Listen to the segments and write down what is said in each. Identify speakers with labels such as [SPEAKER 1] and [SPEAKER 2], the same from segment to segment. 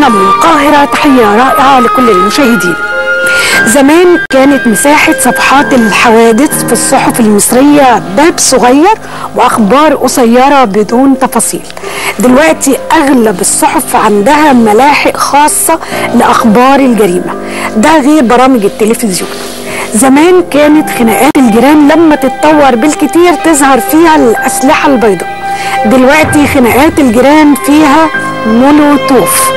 [SPEAKER 1] لنا من القاهرة تحية رائعة لكل المشاهدين زمان كانت مساحة صفحات الحوادث في الصحف المصرية باب صغير وأخبار قصيرة بدون تفاصيل دلوقتي أغلب الصحف عندها ملاحق خاصة لأخبار الجريمة ده غير برامج التلفزيون زمان كانت خناقات الجيران لما تتطور بالكتير تظهر فيها الأسلحة البيضاء دلوقتي خناقات الجيران فيها مولوتوف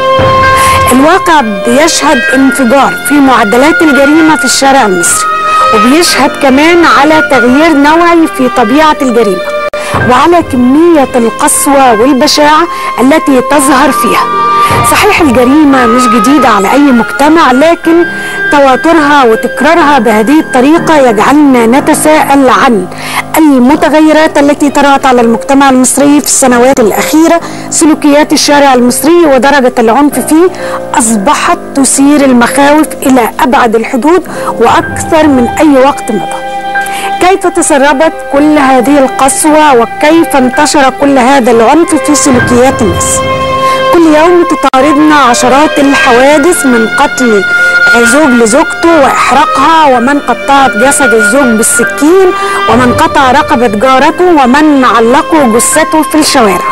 [SPEAKER 1] الواقع بيشهد انفجار في معدلات الجريمة في الشارع المصري وبيشهد كمان على تغيير نوعي في طبيعة الجريمة وعلى كمية القسوة والبشاعة التي تظهر فيها صحيح الجريمة مش جديدة على أي مجتمع لكن تواترها وتكرارها بهذه الطريقة يجعلنا نتساءل عن المتغيرات التي طرأت على المجتمع المصري في السنوات الأخيرة سلوكيات الشارع المصري ودرجة العنف فيه أصبحت تثير المخاوف إلى أبعد الحدود وأكثر من أي وقت مضى كيف تسربت كل هذه القسوة وكيف انتشر كل هذا العنف في سلوكيات الناس كل يوم تطاردنا عشرات الحوادث من قتل زوج لزوجته واحراقها ومن قطعت جسد الزوج بالسكين ومن قطع رقبه جارته ومن علقوا جثته في الشوارع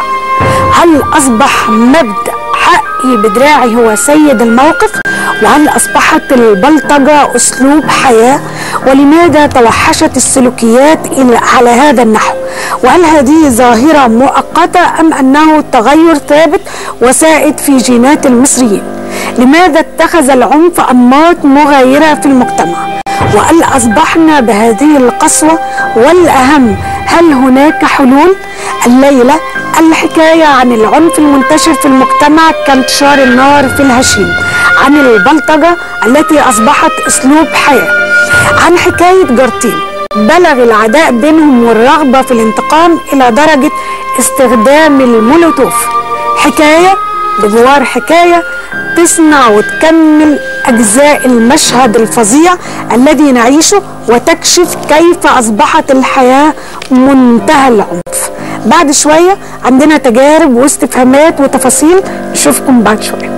[SPEAKER 1] هل اصبح مبدا حقي بدراعي هو سيد الموقف وهل اصبحت البلطجه اسلوب حياه ولماذا توحشت السلوكيات على هذا النحو وهل هذه ظاهره مؤقته ام انه تغير ثابت وسائد في جينات المصريين لماذا اتخذ العنف أنماط مغايرة في المجتمع وهل أصبحنا بهذه القسوة والأهم هل هناك حلول الليلة الحكاية عن العنف المنتشر في المجتمع كانتشار النار في الهشيم عن البلطجة التي أصبحت أسلوب حياة عن حكاية جارتين بلغ العداء بينهم والرغبة في الانتقام إلى درجة استخدام المولوتوف حكاية بجوار حكاية تصنع وتكمل أجزاء المشهد الفظيع الذي نعيشه وتكشف كيف أصبحت الحياة منتهى العنف بعد شوية عندنا تجارب واستفهامات وتفاصيل نشوفكم بعد شوية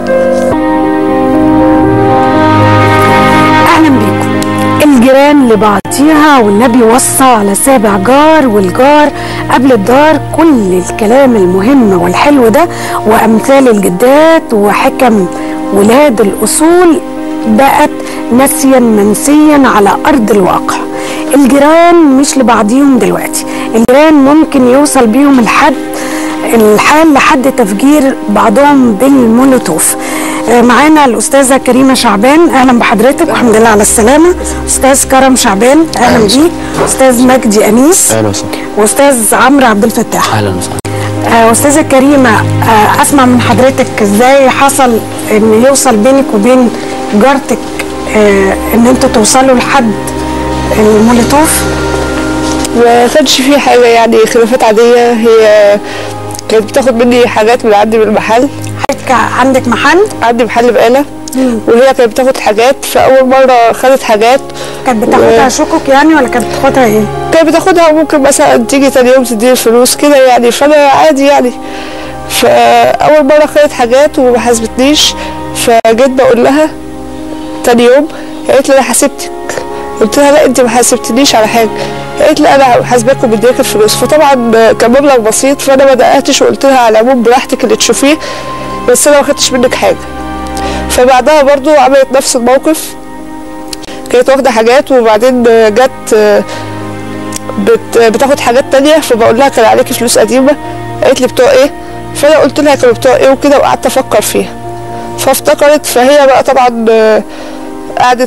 [SPEAKER 1] أهلا بيكم الجيران لبعضيها والنبي وصى على سابع جار والجار قبل الدار كل الكلام المهم والحلو ده وأمثال الجدات وحكم ولاد الأصول بقت نسيا منسيا على أرض الواقع الجيران مش لبعضيهم دلوقتي الجيران ممكن يوصل بيهم الحد الحال لحد تفجير بعضهم بالمولوتوف معانا الاستاذه كريمه شعبان اهلا بحضرتك والحمد لله على السلامه استاذ كرم شعبان اهلا بيك استاذ مجدي انيس
[SPEAKER 2] اهلا وسهلا
[SPEAKER 1] واستاذ عمرو عبد الفتاح
[SPEAKER 2] اهلا وسهلا
[SPEAKER 1] آه، استاذه كريمه آه، اسمع من حضرتك ازاي حصل ان يوصل بينك وبين جارتك آه، ان انتوا توصلوا لحد المولوتوف
[SPEAKER 3] ما كانش في حاجة يعني خلافات عادية هي كانت بتاخد مني حاجات من عندي من المحل
[SPEAKER 1] حضرتك عندك محل
[SPEAKER 3] عندي محل بقالة وهي كانت بتاخد حاجات فأول مرة خدت حاجات
[SPEAKER 1] كانت بتاخدها شكك يعني ولا كانت بتاخدها ايه؟
[SPEAKER 3] كانت بتاخدها وممكن مثلا تيجي تاني يوم تديني الفلوس كده يعني فأنا عادي يعني فأول مرة خدت حاجات وما حاسبتنيش فجيت بقول لها تاني يوم قالت لي أنا حاسبتك قلت لها لا انت ما حاسبتنيش على حاجه قالت لي انا حاسباك ومديك الفلوس فطبعا كان مبلغ بسيط فانا ما دققتش وقلت لها على العموم براحتك اللي تشوفيه بس انا ما خدتش منك حاجه فبعدها برضو عملت نفس الموقف كانت واخده حاجات وبعدين جت بت بتاخد حاجات تانية فبقول لها كان عليكي فلوس قديمه قالت لي بتوع ايه فانا قلت لها كانوا بتوع ايه وكده وقعدت افكر فيها فافتكرت فهي بقى طبعا قعدت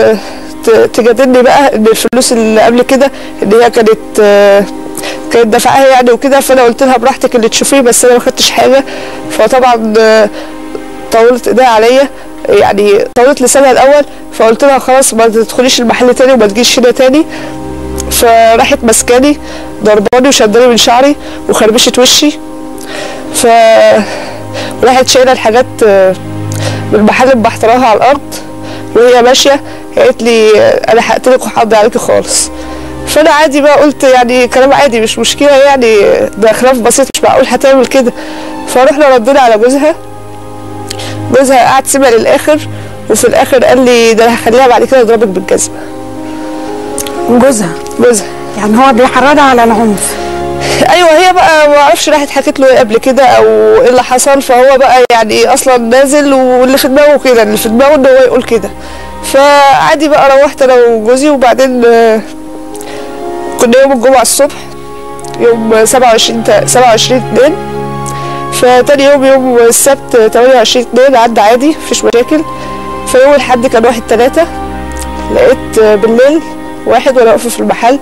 [SPEAKER 3] تجادلني بقى ان الفلوس اللي قبل كده ان هي كانت كانت دافعاها يعني وكده فانا قلت لها براحتك اللي تشوفيه بس انا ما خدتش حاجه فطبعا طولت ايديها عليا يعني طولت لسانها الاول فقلت لها خلاص ما تدخليش المحل تاني وما تجيش هنا تاني فراحت ماسكاني ضرباني وشداني من شعري وخربشت وشي ف راحت شايله الحاجات من المحل محتراها على الارض وهي ماشيه قالت لي انا هقتلك وهقضي عليكي خالص فانا عادي بقى قلت يعني كلام عادي مش مشكله يعني ده خلاف بسيط مش معقول هتعمل كده فرحنا ردينا على جوزها جوزها قعد سيبها للاخر وفي الاخر قال لي ده انا هخليها بعد كده اضربك بالجزمه
[SPEAKER 1] جوزها
[SPEAKER 3] جوزها
[SPEAKER 1] يعني هو بيحرضها على العنف
[SPEAKER 3] ايوه هي بقى ما اعرفش راحت حكت له ايه قبل كده او ايه اللي حصل فهو بقى يعني اصلا نازل واللي في دماغه كده اللي في دماغه ان هو يقول كده فعادي بقى روحت انا وجوزي وبعدين آه، كنا يوم الجمعه الصبح يوم 27 تا- 27 2 فتاني يوم يوم السبت 28 2 عدى عادي مفيش مشاكل فيوم الحد كان واحد تلاتة لقيت آه، بالليل واحد وانا واقفه في المحل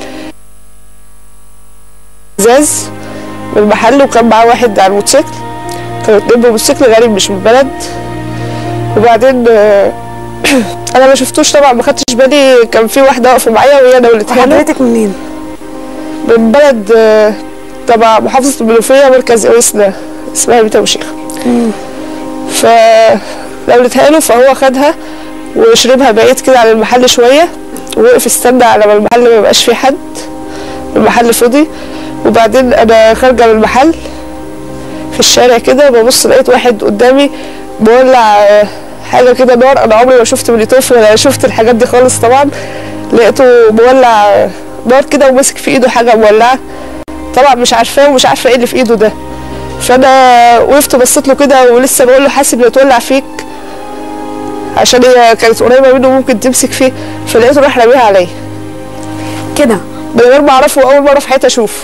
[SPEAKER 3] ازاز من المحل وكان معاه واحد على الموتوسيكل كانوا اتنين بموتوسيكل غريب مش من البلد وبعدين آه، انا ما شفتوش طبعا ما خدتش بالي كان في واحده واقفه معايا وهي نولتها له
[SPEAKER 1] وحضرتك منين؟
[SPEAKER 3] من بلد آه، تبع محافظه المنوفيه مركز اويسنا اسمها بيتا وشيخ ف نولتها له فهو خدها وشربها بعيد كده عن المحل شويه ووقف استنى على ما المحل ما يبقاش فيه حد المحل فضي وبعدين انا خارجه من المحل في الشارع كده ببص لقيت واحد قدامي مولع آه، حاجه كده نار انا عمري ما شفت من طفل ولا شفت الحاجات دي خالص طبعا لقيته مولع آه، نار كده وماسك في ايده حاجه مولعه طبعا مش عارفاه ومش عارفه ايه اللي في ايده ده فانا وقفت بصيت له كده ولسه بقول له حاسب لا تولع فيك عشان هي كانت قريبه منه ممكن تمسك فيه فلقيته راح راميها عليا
[SPEAKER 1] كده
[SPEAKER 3] من غير ما اعرفه اول مره في حياتي اشوفه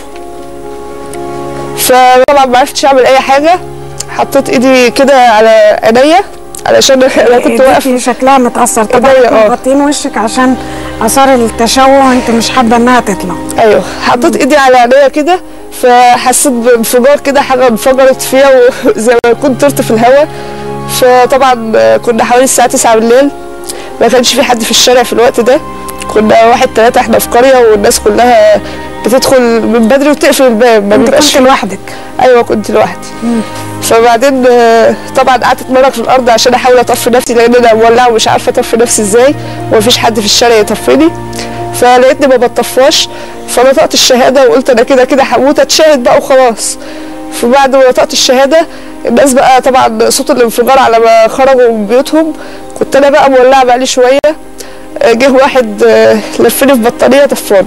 [SPEAKER 3] فطبعا ما عرفتش اعمل اي حاجه حطيت ايدي كده على عينيا علشان انا كنت واقف
[SPEAKER 1] ايديكي شكلها متأثر طبعا
[SPEAKER 3] إيديا،
[SPEAKER 1] انتوا
[SPEAKER 3] اه.
[SPEAKER 1] مغطين وشك عشان اثار التشوه انت مش حابه انها تطلع
[SPEAKER 3] ايوه حطيت ايدي على عينيا كده فحسيت بانفجار كده حاجه انفجرت فيا وزي ما كنت طرت في الهواء فطبعا كنا حوالي الساعه 9 بالليل ما كانش في حد في الشارع في الوقت ده كنا واحد ثلاثة احنا في قرية والناس كلها بتدخل من بدري وتقفل الباب ما
[SPEAKER 1] انت
[SPEAKER 3] بيبقاش
[SPEAKER 1] كنت لوحدك
[SPEAKER 3] ايوه كنت لوحدي فبعدين آه، طبعا قعدت اتمرغ في الارض عشان احاول اطفي نفسي لان انا مولعه ومش عارفه اطفي نفسي ازاي ومفيش حد في الشارع يطفيني فلقيتني ما بطفاش فنطقت الشهاده وقلت انا كده كده هموت اتشاهد بقى وخلاص فبعد ما نطقت الشهاده الناس بقى طبعا صوت الانفجار على ما خرجوا من بيوتهم كنت انا بقى مولعه بقالي شويه آه، جه واحد آه، لفني في بطانيه طفاني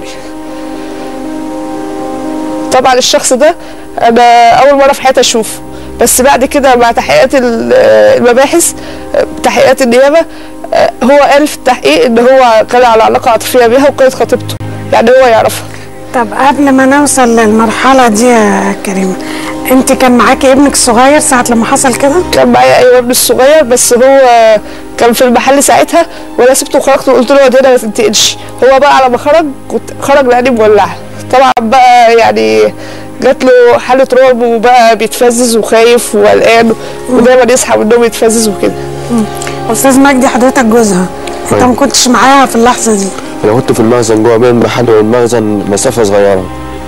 [SPEAKER 3] طبعا الشخص ده انا اول مره في حياتي اشوفه بس بعد كده مع تحقيقات ال- آه، المباحث آه، تحقيقات النيابه آه، هو قال في التحقيق ان هو كان على علاقه عاطفيه بيها وكانت خطيبته يعني هو يعرفها
[SPEAKER 1] طب قبل ما نوصل للمرحله دي يا كريمه انت كان معاكي ابنك الصغير ساعه لما حصل كده
[SPEAKER 3] كان معايا ايوه ابني الصغير بس هو كان في المحل ساعتها وانا سبته وخرجت وقلت له اقعد هنا ما تنتقلش هو بقى على ما خرج كنت خرج لقاني مولعه طبعا بقى يعني جات له حاله رعب وبقى بيتفزز وخايف وقلقان ودايما يصحى من النوم يتفزز وكده
[SPEAKER 1] استاذ مجدي حضرتك جوزها انت
[SPEAKER 2] أيوة.
[SPEAKER 1] ما كنتش معاها في اللحظه دي
[SPEAKER 2] انا كنت في المخزن جوه بين المحل والمخزن مسافه صغيره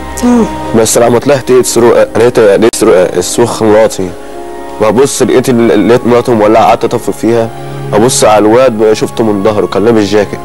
[SPEAKER 2] بس لما طلعت لقيت سروق لقيت لقيت سروق صوخ مراتي ببص لقيت ال- لقيت مراته مولعه قعدت اطفي فيها ابص على الواد شفته من ظهره كان لابس جاكيت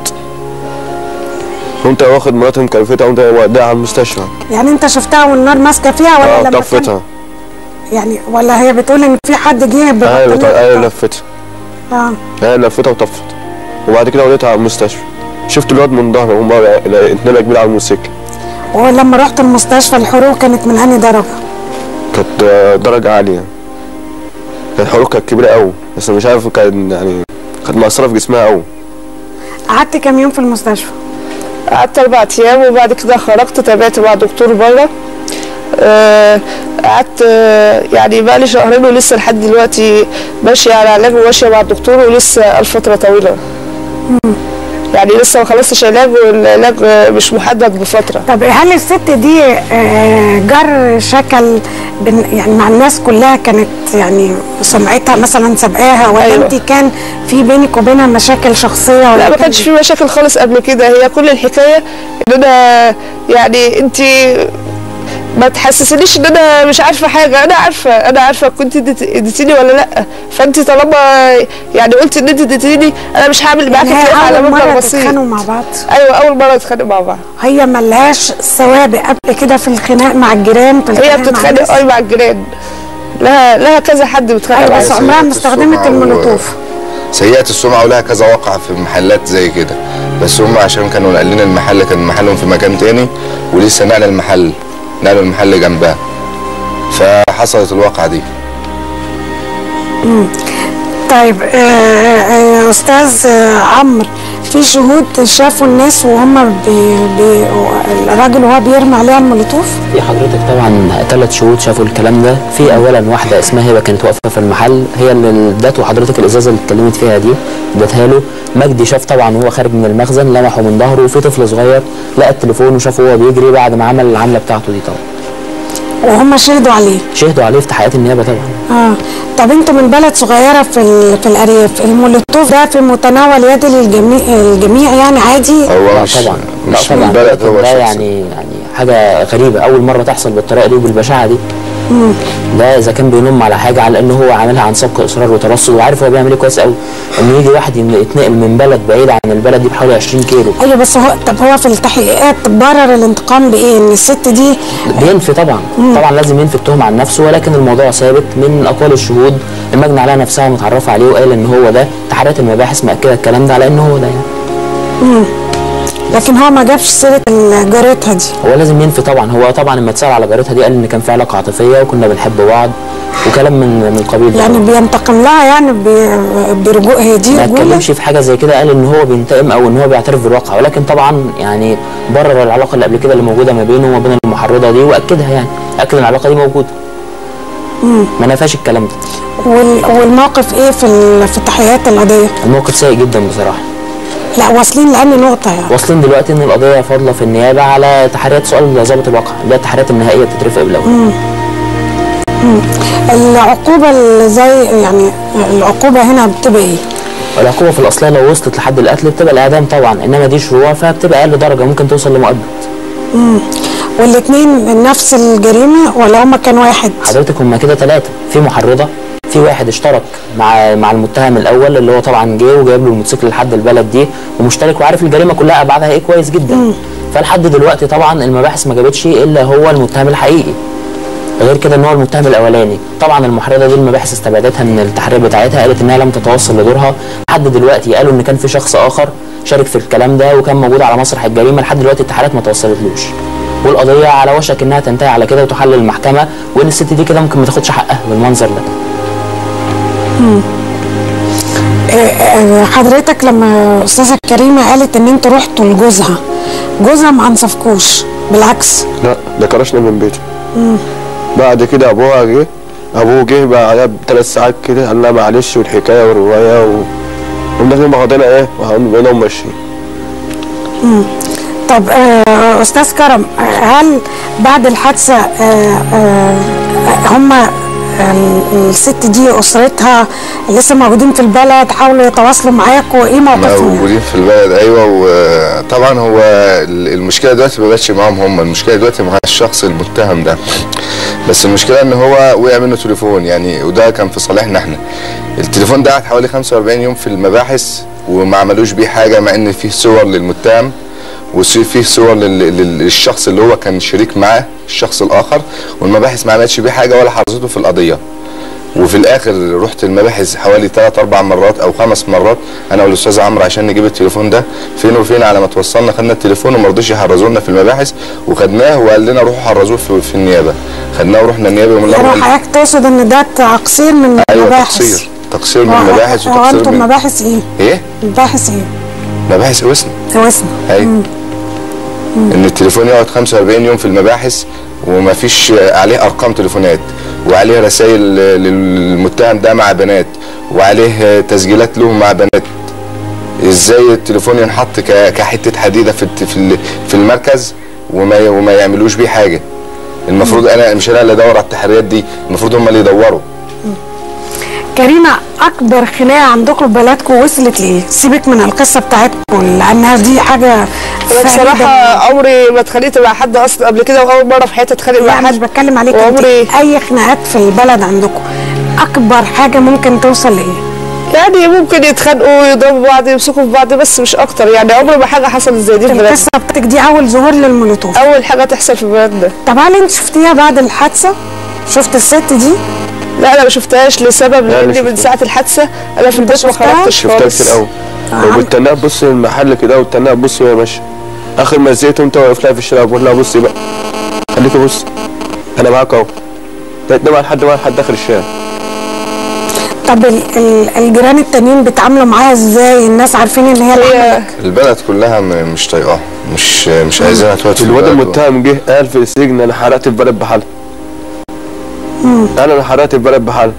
[SPEAKER 2] قمت واخد مراتي مكلفتها قمت وديها على المستشفى
[SPEAKER 1] يعني انت شفتها والنار ماسكه فيها ولا
[SPEAKER 2] اه
[SPEAKER 1] لما كان-
[SPEAKER 2] طفتها
[SPEAKER 1] يعني ولا هي بتقول ان في حد جه
[SPEAKER 2] ايوه
[SPEAKER 1] ببطانية
[SPEAKER 2] ط- ايوه
[SPEAKER 1] طفى؟
[SPEAKER 2] لفتها
[SPEAKER 1] اه
[SPEAKER 2] ايوه لفتها وطفت وبعد كده وديتها على المستشفى شفت الواد من ظهره هم اتنين كبير على الموتوسيكل
[SPEAKER 1] ولما رحت المستشفى الحروق كانت من انهي درجه؟
[SPEAKER 2] كانت آه، درجة عالية كانت حروق كانت كبيرة أوي بس مش عارف كان يعني كانت مأثرة في جسمها أوي
[SPEAKER 1] قعدت كام يوم في المستشفى؟
[SPEAKER 3] قعدت اربع ايام وبعد كده خرجت تابعت مع دكتور بره آه، قعدت آه، يعني بقى لي شهرين ولسه لحد دلوقتي ماشيه على علاج وماشيه مع الدكتور ولسه الفتره طويله يعني لسه ما خلصتش علاج والعلاج آه، مش محدد بفتره
[SPEAKER 1] طب هل الست دي آه، جر شكل بن- يعني مع الناس كلها كانت يعني سمعتها مثلا سابقاها ولا
[SPEAKER 3] أيوة.
[SPEAKER 1] انت كان في بينك وبينها مشاكل شخصيه ولا
[SPEAKER 3] لا ما
[SPEAKER 1] كان-
[SPEAKER 3] كانش في مشاكل خالص قبل كده هي كل الحكايه ان انا يعني انت ما تحسسنيش ان انا مش عارفه حاجه انا عارفه انا عارفه كنت اديت- اديتيني ولا لا فانت طالما يعني قلت ان انت اديتيني انا مش هعمل معاكي
[SPEAKER 1] يعني هي
[SPEAKER 3] خلاف على
[SPEAKER 1] اول
[SPEAKER 3] مبلغ
[SPEAKER 1] مره
[SPEAKER 3] بسيط
[SPEAKER 1] تتخانقوا مع بعض
[SPEAKER 3] ايوه اول مره نتخانق مع بعض
[SPEAKER 1] هي ملهاش سوابق قبل كده في الخناق مع الجيران في
[SPEAKER 3] هي
[SPEAKER 1] الخناق مع
[SPEAKER 3] بتتخانق
[SPEAKER 1] الناس؟
[SPEAKER 3] اي مع الجيران لها لها كذا حد بتخانق
[SPEAKER 1] ايوه
[SPEAKER 3] معاه
[SPEAKER 1] بس عمرها ما استخدمت المولوتوف
[SPEAKER 4] سيئة السمعة ولها كذا وقع في محلات زي كده بس هم عشان كانوا ناقلين المحل كان محلهم في مكان تاني ولسه نقل المحل نقلوا المحل جنبها فحصلت الواقعة دي
[SPEAKER 1] طيب آه، آه، استاذ آه، عمرو في شهود شافوا الناس وهم بي بي الراجل وهو بيرمي عليها المولوتوف
[SPEAKER 5] في حضرتك طبعا ثلاث شهود شافوا الكلام ده في اولا واحده اسمها هبه كانت واقفه في المحل هي اللي ادته حضرتك الازازه اللي اتكلمت فيها دي ادتها له مجدي شاف طبعا وهو خارج من المخزن لمحه من ظهره وفي طفل صغير لقى التليفون وشافه وهو بيجري بعد ما عمل العمله بتاعته دي طبعا
[SPEAKER 1] وهم شهدوا عليه
[SPEAKER 5] شهدوا عليه في تحقيقات النيابه طبعا
[SPEAKER 1] اه طب انتوا من بلد صغيره في ال- في الارياف المولوتوف ده في متناول يد الجميع الجميع يعني عادي
[SPEAKER 4] هو
[SPEAKER 5] لا
[SPEAKER 4] مش
[SPEAKER 5] طبعا لا
[SPEAKER 4] مش
[SPEAKER 5] طبعا
[SPEAKER 4] من بلد هو
[SPEAKER 5] ده
[SPEAKER 4] شخص
[SPEAKER 5] يعني يعني حاجه غريبه اول مره تحصل بالطريقه دي وبالبشاعه دي ده اذا كان بينم على حاجه على انه هو عاملها عن سبق اصرار وترصد وعارف هو بيعمل ايه كويس قوي انه يجي واحد ين- يتنقل من بلد بعيد عن البلد دي بحوالي 20 كيلو
[SPEAKER 1] ايوه بس هو طب هو في التحقيقات برر الانتقام بايه ان الست دي
[SPEAKER 5] بينفي طبعا طبعا لازم ينفي التهم عن نفسه ولكن الموضوع ثابت من اقوال الشهود المجني عليها نفسها متعرفه عليه وقال ان هو ده تحريات المباحث مأكده الكلام ده على ان هو ده يعني
[SPEAKER 1] لكن هو ما جابش سيره جارتها دي
[SPEAKER 5] هو لازم ينفي طبعا هو طبعا لما اتسال على جارتها دي قال ان كان في علاقه عاطفيه وكنا بنحب بعض وكلام من من القبيل ده
[SPEAKER 1] يعني بينتقم لها يعني ب- برجوع هي دي
[SPEAKER 5] ما
[SPEAKER 1] رجوله
[SPEAKER 5] اتكلمش في حاجه زي كده قال ان هو بينتقم او ان هو بيعترف بالواقع ولكن طبعا يعني برر العلاقه اللي قبل كده اللي موجوده ما بينه وما بين المحرضه دي واكدها يعني اكد ان العلاقه دي موجوده ما نفاش الكلام ده
[SPEAKER 1] وال- والموقف ايه في ال- في تحقيقات القضيه
[SPEAKER 5] الموقف سيء جدا بصراحه
[SPEAKER 1] لا واصلين لأني نقطه يعني
[SPEAKER 5] واصلين دلوقتي ان القضيه فاضله في النيابه على تحريات سؤال ضابط الواقع اللي هي التحريات النهائيه بتترفق بالاول
[SPEAKER 1] العقوبه اللي زي يعني العقوبه هنا بتبقى ايه
[SPEAKER 5] العقوبه في الاصليه لو وصلت لحد القتل بتبقى الاعدام طبعا انما دي شروع فبتبقى اقل درجه ممكن توصل لمؤبد
[SPEAKER 1] والاثنين نفس الجريمه ولا هما كان واحد
[SPEAKER 5] حضرتك هم كده ثلاثه في محرضه في واحد اشترك مع مع المتهم الاول اللي هو طبعا جه وجايب له الموتوسيكل لحد البلد دي ومشترك وعارف الجريمه كلها ابعادها ايه كويس جدا فلحد دلوقتي طبعا المباحث ما جابتش الا هو المتهم الحقيقي غير كده ان هو المتهم الاولاني طبعا المحرضه دي المباحث استبعدتها من التحرير بتاعتها قالت انها لم تتوصل لدورها لحد دلوقتي قالوا ان كان في شخص اخر شارك في الكلام ده وكان موجود على مسرح الجريمه لحد دلوقتي التحريات ما توصلتلوش والقضيه على وشك انها تنتهي على كده وتحل المحكمه وان الست دي كده ممكن ما تاخدش حقها بالمنظر ده
[SPEAKER 1] آه، آه، حضرتك لما استاذه كريمه قالت ان انتوا رحتوا لجوزها جوزها ما انصفكوش بالعكس
[SPEAKER 2] لا ده كرشنا من بيته بعد كده ابوها جه ابوه جه بقى عليها بثلاث ساعات كده قال لها معلش والحكايه والروايه و قمنا داخلين بعضنا ايه وبقينا ماشيين
[SPEAKER 1] طب آه، استاذ كرم آه، هل بعد الحادثه آه، آه، هم الست دي اسرتها لسه موجودين في البلد حاولوا يتواصلوا معاكوا ايه موقفهم يعني؟
[SPEAKER 4] موجودين في البلد ايوه وطبعا هو المشكله دلوقتي ما بقتش معاهم هم المشكله دلوقتي مع الشخص المتهم ده بس المشكله ان هو وقع منه تليفون يعني وده كان في صالحنا احنا التليفون ده قعد حوالي 45 يوم في المباحث وما عملوش بيه حاجه مع ان فيه صور للمتهم وفيه صور لل- لل- للشخص اللي هو كان شريك معاه الشخص الاخر والمباحث ما عملتش بيه حاجه ولا حرزته في القضيه وفي الاخر رحت المباحث حوالي ثلاث اربع مرات او خمس مرات انا والاستاذ عمرو عشان نجيب التليفون ده فين وفين على ما توصلنا خدنا التليفون وما رضوش يحرزوا لنا في المباحث وخدناه وقال لنا روحوا حرزوه في, في النيابه خدناه ورحنا النيابه ومن
[SPEAKER 1] يعني
[SPEAKER 4] الأول-
[SPEAKER 1] حضرتك تقصد ان ده تقصير من
[SPEAKER 4] ايوه
[SPEAKER 1] المباحث
[SPEAKER 4] تقصير تقصير من
[SPEAKER 1] هو-
[SPEAKER 4] المباحث
[SPEAKER 1] هو
[SPEAKER 4] وتقصير
[SPEAKER 1] انتوا
[SPEAKER 4] من
[SPEAKER 1] مباحث ايه؟
[SPEAKER 4] ايه
[SPEAKER 1] مباحث ايه؟
[SPEAKER 4] مباحث وسن
[SPEAKER 1] توسنا
[SPEAKER 4] ايوه ان التليفون يقعد 45 يوم في المباحث وما فيش عليه ارقام تليفونات وعليه رسائل للمتهم ده مع بنات وعليه تسجيلات له مع بنات ازاي التليفون ينحط ك- كحته حديده في الت- في ال- في المركز وما ي- وما يعملوش بيه حاجه المفروض انا مش انا اللي ادور على التحريات دي المفروض هم اللي يدوروا
[SPEAKER 1] كريمه اكبر خناقه عندكم في بلدكم وصلت لايه؟ سيبك من القصه بتاعتكم لانها دي حاجه
[SPEAKER 3] انا
[SPEAKER 1] فريدة.
[SPEAKER 3] بصراحه عمري ما اتخانقت مع حد اصلا قبل كده واول مره في حياتي اتخانق
[SPEAKER 1] لا
[SPEAKER 3] مع
[SPEAKER 1] مش
[SPEAKER 3] حد
[SPEAKER 1] بتكلم عليك انت
[SPEAKER 3] وعمري
[SPEAKER 1] اي خناقات في البلد عندكم اكبر حاجه ممكن توصل لايه؟
[SPEAKER 3] يعني ممكن يتخانقوا يضربوا بعض يمسكوا في بعض بس مش اكتر يعني عمري ما حاجه حصلت زي دي في بلدنا
[SPEAKER 1] القصه بتاعتك دي اول ظهور للمولوتوف
[SPEAKER 3] اول حاجه تحصل في بلدنا
[SPEAKER 1] طب هل انت شفتيها بعد الحادثه؟ شفت الست دي؟
[SPEAKER 3] لا انا ما شفتهاش لسبب
[SPEAKER 2] أنا
[SPEAKER 3] لاني من
[SPEAKER 2] شفتها.
[SPEAKER 3] ساعه الحادثه انا في البيت ما
[SPEAKER 1] شفتها؟
[SPEAKER 3] خرجتش
[SPEAKER 2] شفتها
[SPEAKER 3] خالص
[SPEAKER 2] كتير قوي وبالتناها بص المحل كده والتناها بص وهي ماشيه اخر ما زهقت وانت واقف لها في الشارع بقول لها بصي بقى خليكي بص انا معاك اهو لقيت مع لحد ما لحد اخر الشارع
[SPEAKER 1] طب ال- ال- الجيران التانيين بيتعاملوا معاها ازاي الناس عارفين ان هي اللي
[SPEAKER 3] هي
[SPEAKER 1] عملت
[SPEAKER 4] البلد كلها م- مش طايقاها مش مش عايزينها تقعد في
[SPEAKER 2] الواد
[SPEAKER 4] البلد و-
[SPEAKER 2] المتهم جه قال في السجن انا حرقت البلد بحالها قال انا حرقت البلد بحالها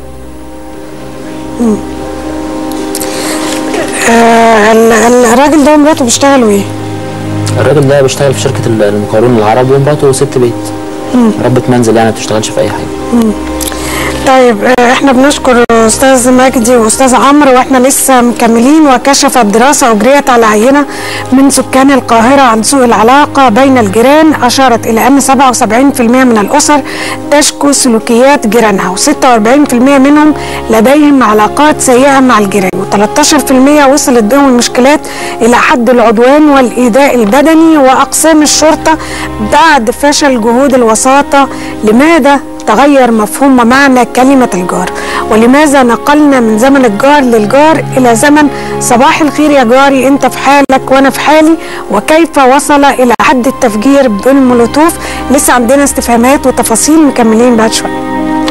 [SPEAKER 1] آه ال- ال- الراجل ده ومراته بيشتغلوا ايه؟
[SPEAKER 5] الراجل ده بيشتغل في شركه ال- المقاولون العرب ومراته ست بيت ربة منزل يعني ما بتشتغلش في اي حاجه
[SPEAKER 1] طيب آه، احنا بنشكر استاذ مجدي واستاذ عمرو واحنا لسه مكملين وكشفت دراسه اجريت على عينه من سكان القاهره عن سوء العلاقه بين الجيران اشارت الى ان 77% من الاسر تشكو سلوكيات جيرانها و46% منهم لديهم علاقات سيئه مع الجيران و13% وصلت بهم المشكلات الى حد العدوان والايذاء البدني واقسام الشرطه بعد فشل جهود الوساطه لماذا تغير مفهوم ومعنى كلمة الجار ولماذا نقلنا من زمن الجار للجار إلى زمن صباح الخير يا جاري أنت في حالك وأنا في حالي وكيف وصل إلى حد التفجير بالمولوتوف لسه عندنا استفهامات وتفاصيل مكملين بعد شوية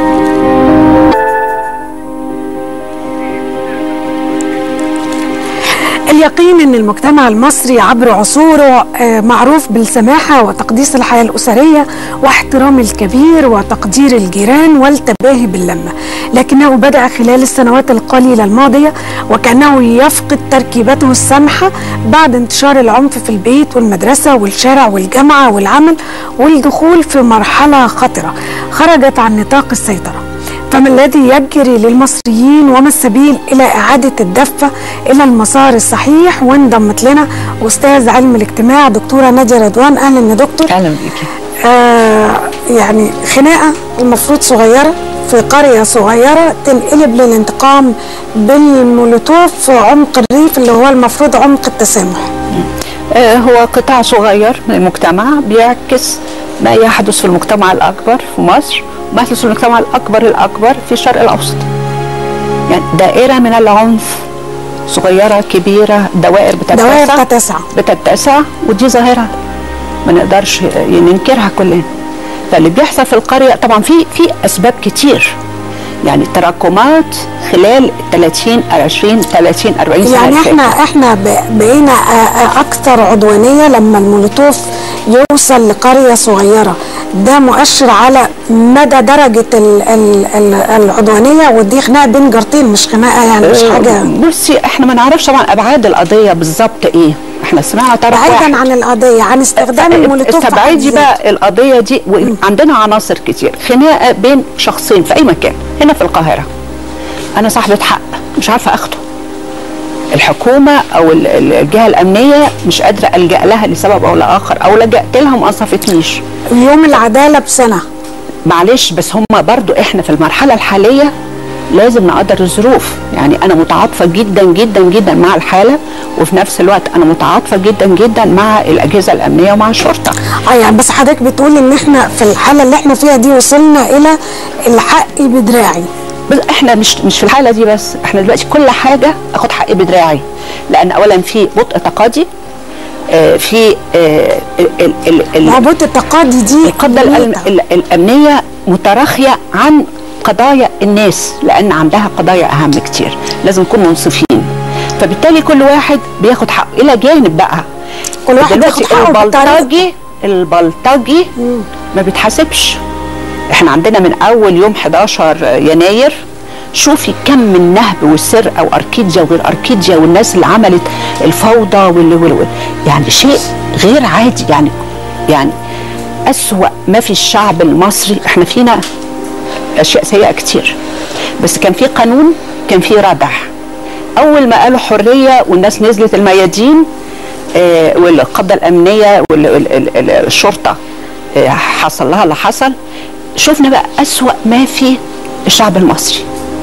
[SPEAKER 1] اليقين ان المجتمع المصري عبر عصوره آه، معروف بالسماحه وتقديس الحياه الاسريه واحترام الكبير وتقدير الجيران والتباهي باللمه لكنه بدا خلال السنوات القليله الماضيه وكانه يفقد تركيبته السمحه بعد انتشار العنف في البيت والمدرسه والشارع والجامعه والعمل والدخول في مرحله خطره خرجت عن نطاق السيطره فما الذي يجري للمصريين وما السبيل الى اعاده الدفه الى المسار الصحيح وانضمت لنا استاذ علم الاجتماع دكتوره ناديه رضوان اهلا يا دكتور
[SPEAKER 6] اهلا بيكي
[SPEAKER 1] آه يعني خناقه المفروض صغيره في قريه صغيره تنقلب للانتقام بالمولوتوف في عمق الريف اللي هو المفروض عمق التسامح
[SPEAKER 6] آه، هو قطاع صغير من المجتمع بيعكس ما يحدث في المجتمع الأكبر في مصر وما يحدث في المجتمع الأكبر الأكبر في الشرق الأوسط يعني دائرة من العنف صغيرة كبيرة دوائر
[SPEAKER 1] دوائر
[SPEAKER 6] بتتسع
[SPEAKER 1] تتسع
[SPEAKER 6] بتتسع ودي ظاهرة ما نقدرش ننكرها كلنا فاللي بيحصل في القرية طبعا في في أسباب كتير يعني تراكمات خلال 30 20 30 40 سنة
[SPEAKER 1] يعني
[SPEAKER 6] اللي
[SPEAKER 1] احنا
[SPEAKER 6] فاتت.
[SPEAKER 1] احنا ب- بقينا آه، آه، اكثر عدوانيه لما المولوتوف يوصل لقريه صغيره ده مؤشر على مدى درجه ال ال ال العدوانيه ودي خناقه بين جارتين مش خناقه يعني مش حاجه
[SPEAKER 6] بصي احنا ما نعرفش طبعا ابعاد القضيه بالظبط ايه احنا سمعنا طرف واحد
[SPEAKER 1] بعيدا عن القضيه عن استخدام المولوتوف في حد
[SPEAKER 6] استبعدي
[SPEAKER 1] ذاته.
[SPEAKER 6] بقى القضيه دي وعندنا عناصر كتير خناقه بين شخصين في اي مكان هنا في القاهره انا صاحبه حق مش عارفه اخده الحكومه او ال- ال- الجهه الامنيه مش قادره الجا لها لسبب او لاخر او لجأت لها وما انصفتنيش
[SPEAKER 1] يوم العداله بسنه
[SPEAKER 6] معلش بس هم برضو احنا في المرحلة الحالية لازم نقدر الظروف يعني انا متعاطفة جدا جدا جدا مع الحالة وفي نفس الوقت انا متعاطفة جدا جدا مع الاجهزة الامنية ومع الشرطة
[SPEAKER 1] اه يعني بس حضرتك بتقول ان احنا في الحاله اللي احنا فيها دي وصلنا الى الحق بدراعي
[SPEAKER 6] بس احنا مش مش في الحالة دي بس احنا دلوقتي كل حاجة اخد حقي بدراعي لان اولا في بطء تقاضي آه في آه ال ال ال ال
[SPEAKER 1] رابط التقاضي دي
[SPEAKER 6] القبضة الأل-
[SPEAKER 1] ميتة.
[SPEAKER 6] ال- الأمنية متراخية عن قضايا الناس لأن عندها قضايا أهم كتير لازم نكون منصفين فبالتالي كل واحد بياخد حقه إلى جانب بقى
[SPEAKER 1] كل واحد
[SPEAKER 6] دلوقتي
[SPEAKER 1] بياخد حقه بالطريقة.
[SPEAKER 6] البلطجي البلطجي ما بيتحاسبش احنا عندنا من أول يوم 11 يناير شوفي كم من النهب والسرقه واركيديا وغير اركيديا والناس اللي عملت الفوضى وال وال وال- يعني شيء غير عادي يعني يعني أسوأ ما في الشعب المصري احنا فينا اشياء سيئه كتير بس كان في قانون كان في ردع اول ما قالوا حريه والناس نزلت الميادين آه والقبضه الامنيه والشرطه آه حصل لها اللي حصل شفنا بقى اسوا ما في الشعب المصري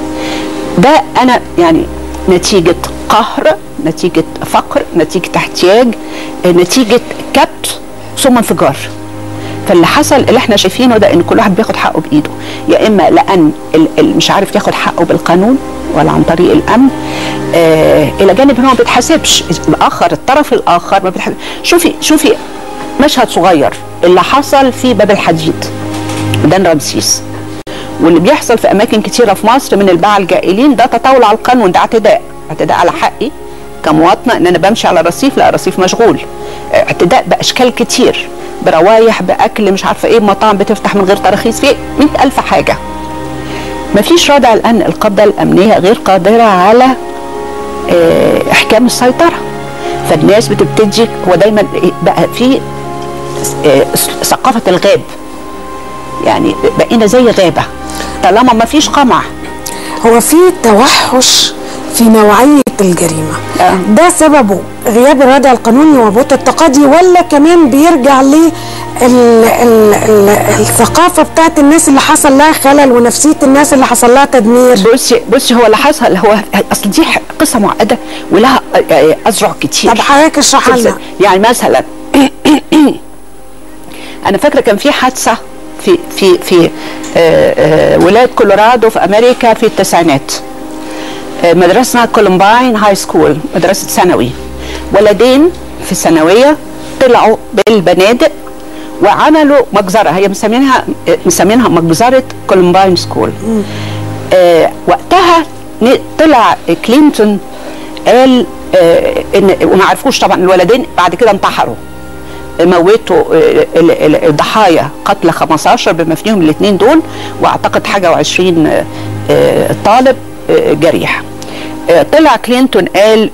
[SPEAKER 6] ده انا يعني نتيجه قهر نتيجه فقر نتيجه احتياج آه، نتيجه كبت ثم انفجار فاللي حصل اللي احنا شايفينه ده ان كل واحد بياخد حقه بايده يا اما لان ال- ال- مش عارف ياخد حقه بالقانون ولا عن طريق الامن آه الى جانب ان هو ما بيتحاسبش الاخر الطرف الاخر ما بيتحاسب شوفي شوفي مشهد صغير اللي حصل في باب الحديد ميدان رمسيس واللي بيحصل في اماكن كتيره في مصر من الباعة الجائلين ده تطاول على القانون ده اعتداء اعتداء على حقي كمواطنه ان انا بمشي على رصيف لا الرصيف مشغول اعتداء باشكال كتير بروايح باكل مش عارفه ايه مطاعم بتفتح من غير تراخيص في مئة الف حاجه مفيش رادع الان القبضه الامنيه غير قادره على آه، احكام السيطره فالناس بتبتدي هو دايما إيه، بقى في آه، ثقافه الغاب يعني بقينا زي غابه طالما ما فيش قمع
[SPEAKER 1] هو في توحش في نوعية الجريمة
[SPEAKER 6] آه.
[SPEAKER 1] ده سببه غياب الردع القانوني وبطء التقاضي ولا كمان بيرجع ل ال- ال- ال- الثقافة بتاعت الناس اللي حصل لها خلل ونفسية الناس اللي حصل لها تدمير
[SPEAKER 6] بصي بصي هو اللي حصل هو اصل دي ح- قصه معقده ولها آه، آه، اذرع كتير
[SPEAKER 1] طب حضرتك اشرح لنا
[SPEAKER 6] يعني مثلا انا فاكره كان في حادثه في في في آه، آه، ولايه كولورادو في امريكا في التسعينات آه، مدرسه اسمها كولومباين هاي سكول مدرسه ثانوي ولدين في الثانويه طلعوا بالبنادق وعملوا مجزره هي مسمينها آه، مسمينها مجزره كولومباين سكول آه وقتها ن- طلع كلينتون قال آه ان وما عرفوش طبعا الولدين بعد كده انتحروا موتوا آه، ال- ال- الضحايا قتل 15 بما فيهم الاثنين دول واعتقد حاجه و20 طالب آه، جريح آه، طلع كلينتون قال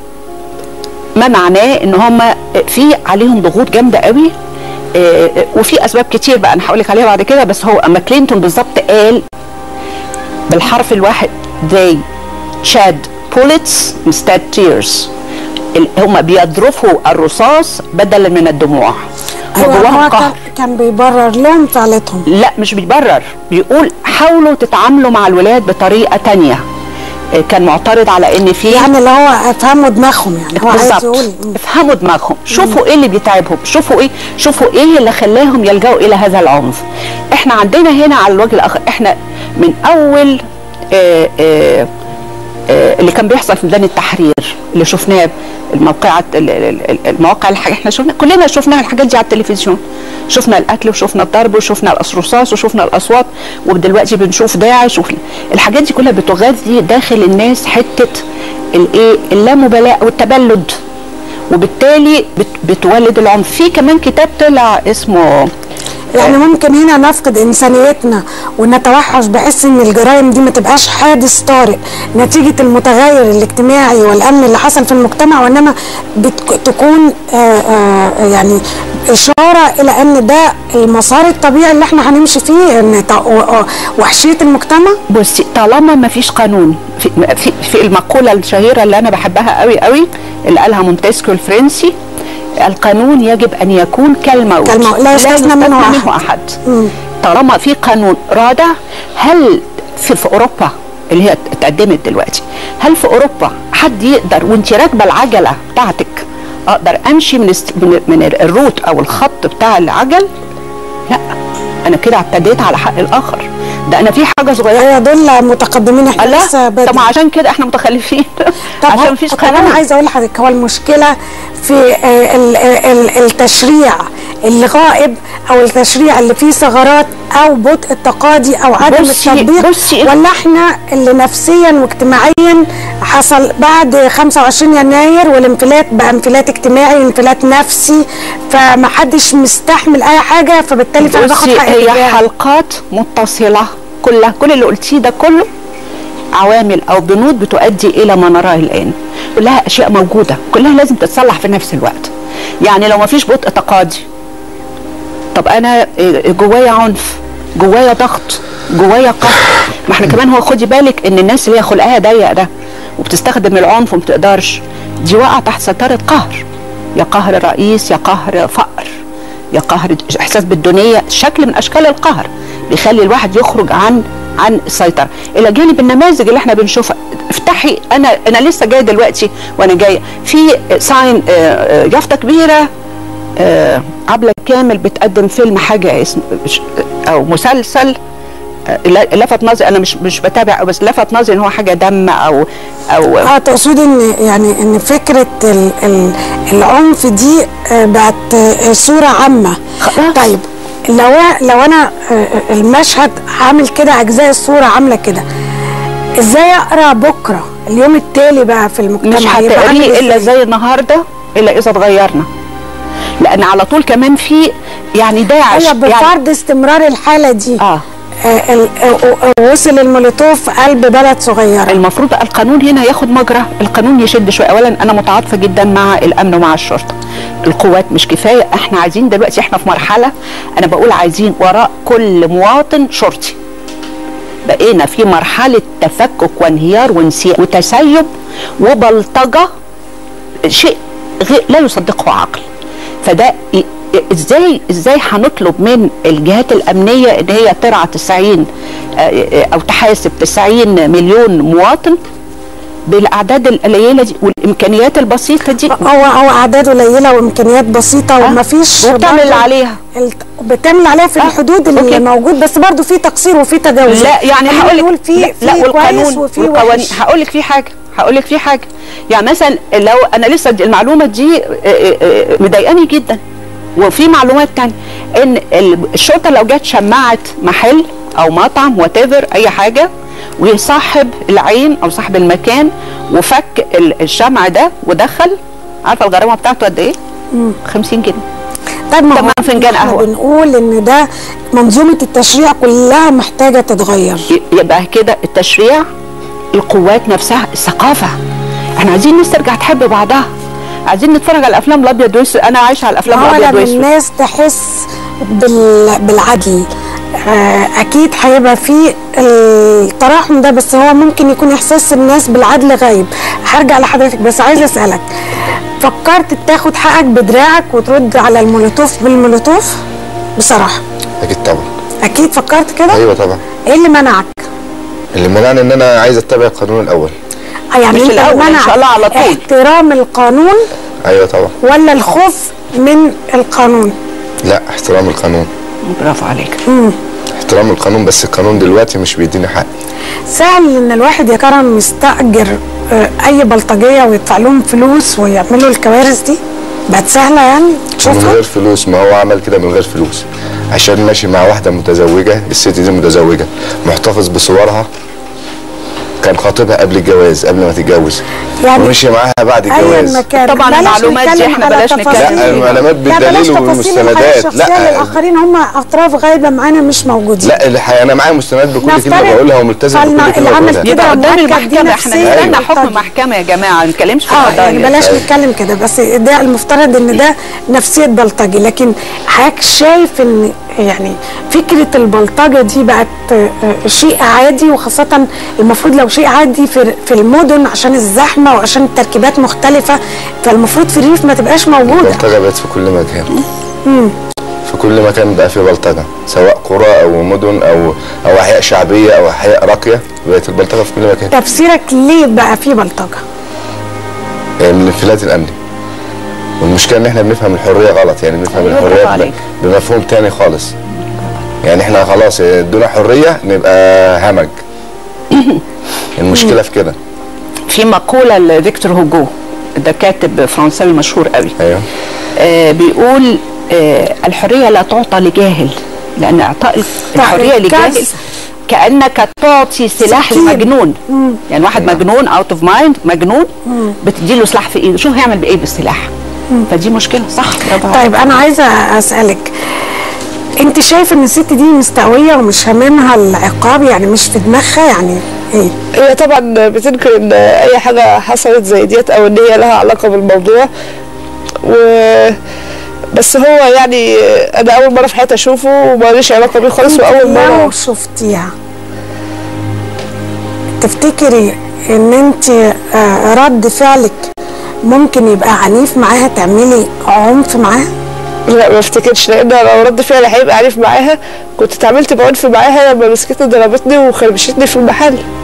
[SPEAKER 6] ما معناه ان هم في عليهم ضغوط جامده قوي آه، وفي اسباب كتير بقى انا هقول لك عليها بعد كده بس هو اما كلينتون بالظبط قال بالحرف الواحد they shed bullets instead tears ال- هم بيذرفوا الرصاص بدلا من الدموع
[SPEAKER 1] هو
[SPEAKER 6] وجواهم
[SPEAKER 1] هو كان,
[SPEAKER 6] قهر
[SPEAKER 1] كان بيبرر لهم فعلتهم
[SPEAKER 6] لا مش بيبرر بيقول حاولوا تتعاملوا مع الولاد بطريقه تانية آه، كان معترض على ان في
[SPEAKER 1] يعني اللي هو افهموا دماغهم يعني هو عايز
[SPEAKER 6] بالظبط
[SPEAKER 1] يقول
[SPEAKER 6] افهموا دماغهم شوفوا ايه اللي بيتعبهم شوفوا ايه شوفوا ايه اللي خلاهم يلجأوا الى هذا العنف احنا عندنا هنا على الوجه الاخر احنا من اول آه آه آه اللي كان بيحصل في ميدان التحرير اللي شفناه الموقعات ال- ال- ال- المواقع اللي احنا شفنا كلنا شفنا الحاجات دي على التلفزيون شفنا القتل وشفنا الضرب وشفنا الرصاص وشفنا الاصوات ودلوقتي بنشوف داعش وفي الحاجات دي كلها بتغذي داخل الناس حته الايه اللامبالاه والتبلد وبالتالي بت بتولد العنف في كمان كتاب طلع اسمه
[SPEAKER 1] يعني ممكن هنا نفقد انسانيتنا ونتوحش بحيث ان الجرائم دي ما تبقاش حادث طارئ نتيجه المتغير الاجتماعي والامن اللي حصل في المجتمع وانما بتك- تكون آه، آه، يعني اشاره الى ان ده المسار الطبيعي اللي احنا هنمشي فيه ان ت- و- و- وحشيه المجتمع
[SPEAKER 6] بصي طالما ما فيش قانون في, في, في المقوله الشهيره اللي انا بحبها قوي قوي اللي قالها مونتسكيو الفرنسي القانون يجب ان يكون كالموت
[SPEAKER 1] كالموت، لا يستثنى منه أحد.
[SPEAKER 6] منه احد طالما في قانون رادع هل في, في اوروبا اللي هي اتقدمت دلوقتي هل في اوروبا حد يقدر وانت راكبه العجله بتاعتك اقدر امشي من است... من, من الروت او الخط بتاع العجل لا انا كده اعتديت على حق الاخر ده انا في حاجه صغيره
[SPEAKER 1] هي دول متقدمين احنا لسه
[SPEAKER 6] لا طب
[SPEAKER 1] بدري.
[SPEAKER 6] عشان كده احنا متخلفين
[SPEAKER 1] طب
[SPEAKER 6] عشان
[SPEAKER 1] هو-
[SPEAKER 6] مفيش
[SPEAKER 1] طب انا
[SPEAKER 6] قانون
[SPEAKER 1] عايزه اقول لحضرتك هو المشكله في آه، ال- ال- التشريع اللي غائب او التشريع اللي فيه ثغرات او بطء التقاضي او عدم
[SPEAKER 6] بصي-
[SPEAKER 1] التطبيق
[SPEAKER 6] بصي-
[SPEAKER 1] ولا احنا اللي نفسيا واجتماعيا حصل بعد 25 يناير والانفلات بقى انفلات اجتماعي انفلات نفسي فمحدش مستحمل اي حاجه فبالتالي فانا باخد
[SPEAKER 6] بصي
[SPEAKER 1] حقي
[SPEAKER 6] هي
[SPEAKER 1] بتاعي.
[SPEAKER 6] حلقات متصله كلها كل اللي قلتيه ده كله عوامل او بنود بتؤدي الى ما نراه الان كلها اشياء موجوده كلها لازم تتصلح في نفس الوقت يعني لو ما فيش بطء تقاضي طب انا إيه، جوايا عنف جوايا ضغط جوايا قهر ما احنا كمان هو خدي بالك ان الناس اللي هي خلقها ضيق ده وبتستخدم العنف وما بتقدرش دي واقعه تحت سيطره قهر يا قهر رئيس يا قهر فقر يا قهر احساس بالدونيه شكل من اشكال القهر بيخلي الواحد يخرج عن عن السيطره الى جانب النماذج اللي احنا بنشوفها افتحي انا انا لسه جايه دلوقتي وانا جايه في ساين آه، آه، يافطه كبيره آه عبلة كامل بتقدم فيلم حاجة اسم ش- أو مسلسل آه، ل- لفت نظري أنا مش مش بتابع بس لفت نظري إن هو حاجة دم أو أو
[SPEAKER 1] اه تقصدي ان يعني ان فكره ال ال العنف دي آه، بقت آه، صوره عامه
[SPEAKER 6] خلاص.
[SPEAKER 1] طيب لو لو انا آه، المشهد عامل كده اجزاء الصوره عامله كده ازاي اقرا بكره اليوم التالي بقى في المجتمع
[SPEAKER 6] مش
[SPEAKER 1] يبقى عامل
[SPEAKER 6] هتقريه الا
[SPEAKER 1] إزاي؟
[SPEAKER 6] زي النهارده الا اذا اتغيرنا لان على طول كمان في يعني داعش
[SPEAKER 1] ايوه
[SPEAKER 6] يعني
[SPEAKER 1] بفرض استمرار الحاله دي
[SPEAKER 6] اه
[SPEAKER 1] آه، ال- آه، آه، وصل المولوتوف قلب بلد صغيره
[SPEAKER 6] المفروض القانون هنا ياخد مجرى القانون يشد شويه اولا انا متعاطفه جدا مع الامن ومع الشرطه القوات مش كفايه احنا عايزين دلوقتي احنا في مرحله انا بقول عايزين وراء كل مواطن شرطي بقينا في مرحله تفكك وانهيار وانسياء وتسيب وبلطجه شيء غير لا يصدقه عقل فده ي- ازاي ازاي هنطلب من الجهات الامنيه ان هي ترعى 90 آه، آه، او تحاسب 90 مليون مواطن بالاعداد القليله دي والامكانيات البسيطه دي
[SPEAKER 1] هو هو اعداد قليله وامكانيات بسيطه ومفيش
[SPEAKER 6] وبتعمل اللي
[SPEAKER 1] برضه
[SPEAKER 6] عليها
[SPEAKER 1] الت- بتعمل عليها في
[SPEAKER 6] آه،
[SPEAKER 1] الحدود اللي
[SPEAKER 6] أوكي.
[SPEAKER 1] موجود بس برضه في تقصير وفي تجاوز
[SPEAKER 6] لا يعني
[SPEAKER 1] خلينا
[SPEAKER 6] هقول
[SPEAKER 1] نقول
[SPEAKER 6] لك
[SPEAKER 1] في
[SPEAKER 6] لا, لا
[SPEAKER 1] في كويس
[SPEAKER 6] والقانون
[SPEAKER 1] وفي
[SPEAKER 6] والقوانين
[SPEAKER 1] وحش
[SPEAKER 6] هقول لك في حاجه هقول لك في حاجه يعني مثلا لو انا لسه دي- المعلومه دي آه، آه، آه، مضايقاني جدا وفي معلومات تانية ان ال- الشرطه لو جت شمعت محل او مطعم وات اي حاجه وصاحب العين او صاحب المكان وفك ال- الشمع ده ودخل عارفه الغرامه بتاعته قد ايه؟ 50 جنيه
[SPEAKER 1] طيب ما
[SPEAKER 6] تمام
[SPEAKER 1] هو
[SPEAKER 6] فنجان
[SPEAKER 1] احنا
[SPEAKER 6] قهوة.
[SPEAKER 1] بنقول ان ده منظومه التشريع كلها محتاجه تتغير
[SPEAKER 6] ي- يبقى كده التشريع القوات نفسها الثقافه احنا عايزين الناس ترجع تحب بعضها عايزين نتفرج على الافلام الابيض والاسود انا عايشه على الافلام
[SPEAKER 1] هو
[SPEAKER 6] الابيض
[SPEAKER 1] لما
[SPEAKER 6] والاسود
[SPEAKER 1] الناس تحس بال... بالعدل آه، اكيد هيبقى في التراحم ده بس هو ممكن يكون احساس الناس بالعدل غايب هرجع لحضرتك بس عايزه اسالك فكرت تاخد حقك بدراعك وترد على المولوتوف بالمولوتوف بصراحه
[SPEAKER 4] اكيد طبعا
[SPEAKER 1] اكيد فكرت كده
[SPEAKER 4] ايوه طبعا
[SPEAKER 1] ايه اللي منعك
[SPEAKER 4] اللي منعني ان انا عايز اتبع القانون الاول
[SPEAKER 1] آه، يعني
[SPEAKER 6] مش
[SPEAKER 1] انت
[SPEAKER 6] الأول، إن
[SPEAKER 1] منعك
[SPEAKER 6] شاء الله على طول.
[SPEAKER 1] احترام القانون
[SPEAKER 4] ايوه طبعا
[SPEAKER 1] ولا الخوف من القانون
[SPEAKER 4] لا احترام القانون
[SPEAKER 6] برافو عليك
[SPEAKER 4] احترام القانون بس القانون دلوقتي مش بيديني حقي
[SPEAKER 1] سهل ان الواحد يا كرم يستأجر آه، اي بلطجيه ويدفع لهم فلوس ويعملوا الكوارث دي بقت سهله يعني
[SPEAKER 4] من
[SPEAKER 1] تشوفها
[SPEAKER 4] غير فلوس ما هو عمل كده من غير فلوس عشان ماشي مع واحده متزوجه الست دي متزوجه محتفظ بصورها كان خاطبها قبل الجواز قبل ما تتجوز
[SPEAKER 1] يعني
[SPEAKER 4] ومشي معاها بعد
[SPEAKER 1] ايا
[SPEAKER 4] الجواز
[SPEAKER 1] ما كان
[SPEAKER 6] طبعاً
[SPEAKER 1] بلاش
[SPEAKER 6] المعلومات دي
[SPEAKER 1] نتكلم
[SPEAKER 6] إحنا
[SPEAKER 1] على
[SPEAKER 6] بلاش
[SPEAKER 1] تفاصيل-
[SPEAKER 6] نتكلم
[SPEAKER 4] لا المعلومات
[SPEAKER 1] لا بلاش
[SPEAKER 4] بالدليل
[SPEAKER 1] تفاصيل الحياه
[SPEAKER 4] والمستندات
[SPEAKER 1] الشخصيه
[SPEAKER 4] لا
[SPEAKER 1] للاخرين هم اطراف غايبه معانا مش موجودين
[SPEAKER 4] لا الحقيقة انا معايا مستندات بكل كلمه
[SPEAKER 1] نفترض
[SPEAKER 4] بقولها وملتزم بكل
[SPEAKER 1] فلنا
[SPEAKER 4] كلمه
[SPEAKER 1] العمل
[SPEAKER 4] بقولها
[SPEAKER 1] كده
[SPEAKER 6] يبقى قدام
[SPEAKER 1] مؤكد دي
[SPEAKER 6] المحكمه احنا
[SPEAKER 1] نفسية
[SPEAKER 6] نستنى
[SPEAKER 1] بالطبع.
[SPEAKER 6] حكم محكمه يا جماعه ما نتكلمش في
[SPEAKER 1] اه
[SPEAKER 6] القضايا
[SPEAKER 1] يعني بلاش نتكلم كده بس ده المفترض ان ده نفسيه بلطجي لكن حضرتك شايف ان يعني فكره البلطجه دي بقت آه، آه، شيء عادي وخاصه المفروض لو شيء عادي في في المدن عشان الزحمه وعشان التركيبات مختلفه فالمفروض في الريف ما تبقاش موجوده
[SPEAKER 4] البلطجه بقت في كل مكان في كل مكان بقى في بلطجه سواء قرى او مدن او او احياء شعبيه او احياء راقيه بقت البلطجه في كل مكان
[SPEAKER 1] تفسيرك ليه بقى في بلطجه؟
[SPEAKER 4] من الانفلات الامني والمشكله ان احنا بنفهم الحريه غلط يعني بنفهم
[SPEAKER 6] أيوة، برافو
[SPEAKER 4] الحريه
[SPEAKER 6] عليك.
[SPEAKER 4] ب- بمفهوم تاني خالص يعني احنا خلاص ادونا حريه نبقى همج المشكله في كده
[SPEAKER 6] في مقوله لفيكتور هوجو ده كاتب فرنساوي مشهور قوي
[SPEAKER 4] ايوه
[SPEAKER 6] آه بيقول آه الحريه لا تعطى لجاهل لان اعطاء الحريه لجاهل
[SPEAKER 1] كارثة.
[SPEAKER 6] كانك تعطي سلاح
[SPEAKER 1] سكين.
[SPEAKER 6] لمجنون يعني واحد مجنون اوت اوف مايند مجنون بتديله سلاح في ايده شوف هيعمل بايه بالسلاح فدي مشكله صح برافو عليك.
[SPEAKER 1] طيب انا عايزه اسالك انت شايف ان الست دي مستويه ومش هاممها العقاب يعني مش في دماغها يعني ايه؟
[SPEAKER 3] هي طبعا بتنكر ان اي حاجه حصلت زي ديت او ان هي لها علاقه بالموضوع و بس هو يعني انا اول مره في حياتي اشوفه وماليش علاقه بيه خالص
[SPEAKER 1] انت
[SPEAKER 3] واول
[SPEAKER 1] لو
[SPEAKER 3] مره
[SPEAKER 1] شفتيها تفتكري ان انت آه، رد فعلك ممكن يبقى عنيف معاها تعملي عنف معاها؟
[SPEAKER 3] لا ما افتكرش لان لو رد فعلي هيبقى عنيف معاها كنت اتعاملت بعنف معاها لما مسكتني ضربتني وخربشتني في المحل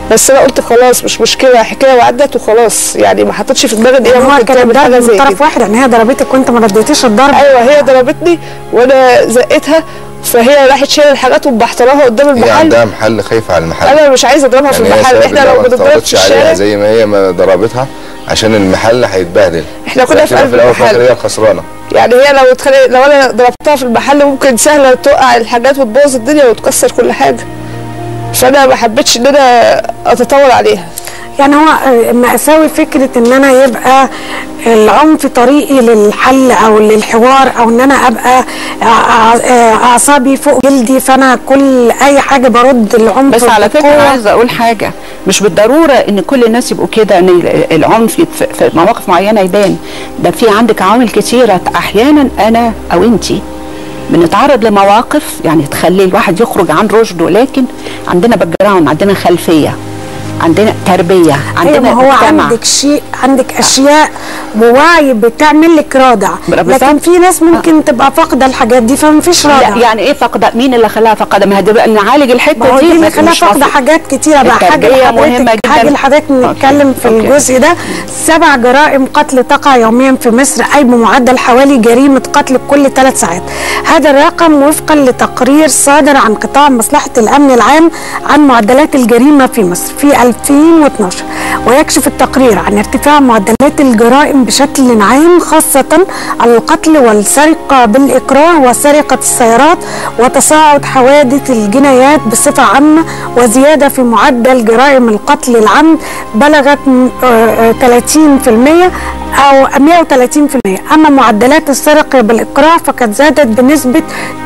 [SPEAKER 3] بس انا قلت خلاص مش مشكله حكايه وعدت وخلاص يعني ما حطيتش في دماغي ان هي
[SPEAKER 1] يعني هو
[SPEAKER 3] ممكن
[SPEAKER 1] كان
[SPEAKER 3] تعمل
[SPEAKER 1] الضرب
[SPEAKER 3] حاجه زي
[SPEAKER 1] من طرف
[SPEAKER 3] كده
[SPEAKER 1] واحد يعني هي ضربتك وانت ما رديتيش الضرب
[SPEAKER 3] ايوه هي ضربتني وانا زقتها فهي راحت شايله الحاجات ومبحتراها قدام
[SPEAKER 4] هي
[SPEAKER 3] المحل
[SPEAKER 4] عندها محل خايفه على المحل
[SPEAKER 3] انا مش عايزه اضربها في
[SPEAKER 4] يعني هي
[SPEAKER 3] المحل
[SPEAKER 4] سبب
[SPEAKER 3] احنا
[SPEAKER 4] إنها
[SPEAKER 3] لو
[SPEAKER 4] ما
[SPEAKER 3] بنضرب في
[SPEAKER 4] تفرضش عليها
[SPEAKER 3] الشارع
[SPEAKER 4] زي ما هي ما ضربتها عشان المحل هيتبهدل
[SPEAKER 3] إحنا كنا في
[SPEAKER 4] هتبقى
[SPEAKER 3] قلب
[SPEAKER 4] الاول وفي
[SPEAKER 3] المحل.
[SPEAKER 4] الاخر هي الخسرانه
[SPEAKER 3] يعني هي لو اتخانق لو انا ضربتها في المحل ممكن سهله توقع الحاجات وتبوظ الدنيا وتكسر كل حاجه فانا ما حبيتش ان انا اتطور عليها
[SPEAKER 1] يعني هو آه، مأساوي فكرة ان انا يبقى العنف طريقي للحل او للحوار او ان انا ابقى ع- ع- آه، اعصابي فوق جلدي فانا كل اي حاجة برد العنف
[SPEAKER 6] بس على فكره
[SPEAKER 1] بقوة.
[SPEAKER 6] عايزه اقول حاجه مش بالضروره ان كل الناس يبقوا كده ان ال- العنف في في مواقف معينه يبان ده في عندك عوامل كتيره احيانا انا او انتي بنتعرض لمواقف يعني تخلي الواحد يخرج عن رشده لكن عندنا باك جراوند عندنا خلفيه عندنا تربيه
[SPEAKER 1] ايوه
[SPEAKER 6] عندنا
[SPEAKER 1] ما هو
[SPEAKER 6] مجتمع.
[SPEAKER 1] عندك شيء عندك اشياء ووعي بتعمل لك رادع
[SPEAKER 6] بالظبط.
[SPEAKER 1] لكن في ناس ممكن تبقى فاقده الحاجات دي فما فيش رادع
[SPEAKER 6] لا يعني ايه فقد مين اللي خلاها فقد ما هدي بقى نعالج
[SPEAKER 1] ما
[SPEAKER 6] الحته
[SPEAKER 1] هو
[SPEAKER 6] دي
[SPEAKER 1] دي اللي
[SPEAKER 6] لكن
[SPEAKER 1] خلاها
[SPEAKER 6] مش
[SPEAKER 1] فاقده
[SPEAKER 6] مفروض.
[SPEAKER 1] حاجات كتيره بقى حاجه
[SPEAKER 6] التربية مهمة
[SPEAKER 1] لحضرتك
[SPEAKER 6] جداً.
[SPEAKER 1] حاجه لحضرتك
[SPEAKER 6] أوكي.
[SPEAKER 1] نتكلم في
[SPEAKER 6] أوكي.
[SPEAKER 1] الجزء ده سبع جرائم قتل تقع يوميا في مصر اي بمعدل حوالي جريمه قتل كل ثلاث ساعات هذا الرقم وفقا لتقرير صادر عن قطاع مصلحه الامن العام عن معدلات الجريمه في مصر في 2012 ويكشف التقرير عن ارتفاع معدلات الجرائم بشكل عام خاصه على القتل والسرقه بالاكراه وسرقه السيارات وتصاعد حوادث الجنايات بصفه عامه وزياده في معدل جرائم القتل العمد بلغت م- آه، آه، 30% أو 130% أما معدلات السرقة بالإكراه فقد زادت بنسبة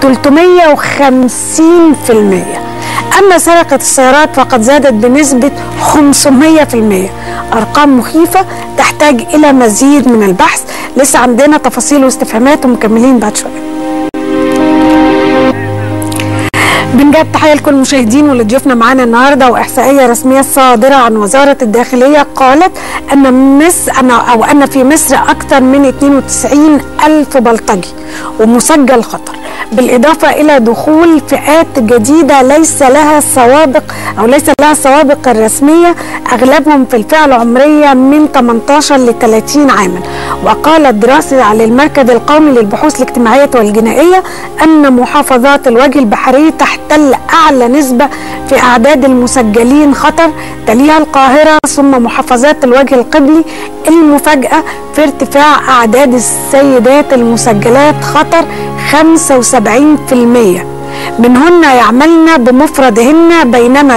[SPEAKER 1] 350% أما سرقة السيارات فقد زادت بنسبة 500% أرقام مخيفة تحتاج إلى مزيد من البحث لسه عندنا تفاصيل واستفهامات ومكملين بعد شوية بنجاب تحيه لكل المشاهدين واللي ضيوفنا معانا النهارده واحصائيه رسميه صادره عن وزاره الداخليه قالت ان مصر أن او ان في مصر اكثر من 92 الف بلطجي ومسجل خطر بالاضافه الى دخول فئات جديده ليس لها سوابق او ليس لها سوابق الرسميه اغلبهم في الفئه العمريه من 18 ل 30 عاما وقالت دراسه على المركز القومي للبحوث الاجتماعيه والجنائيه ان محافظات الوجه البحري تحتل اعلى نسبه في اعداد المسجلين خطر تليها القاهره ثم محافظات الوجه القبلي المفاجاه في ارتفاع اعداد السيدات المسجلات خطر 75% منهن يعملن بمفردهن بينما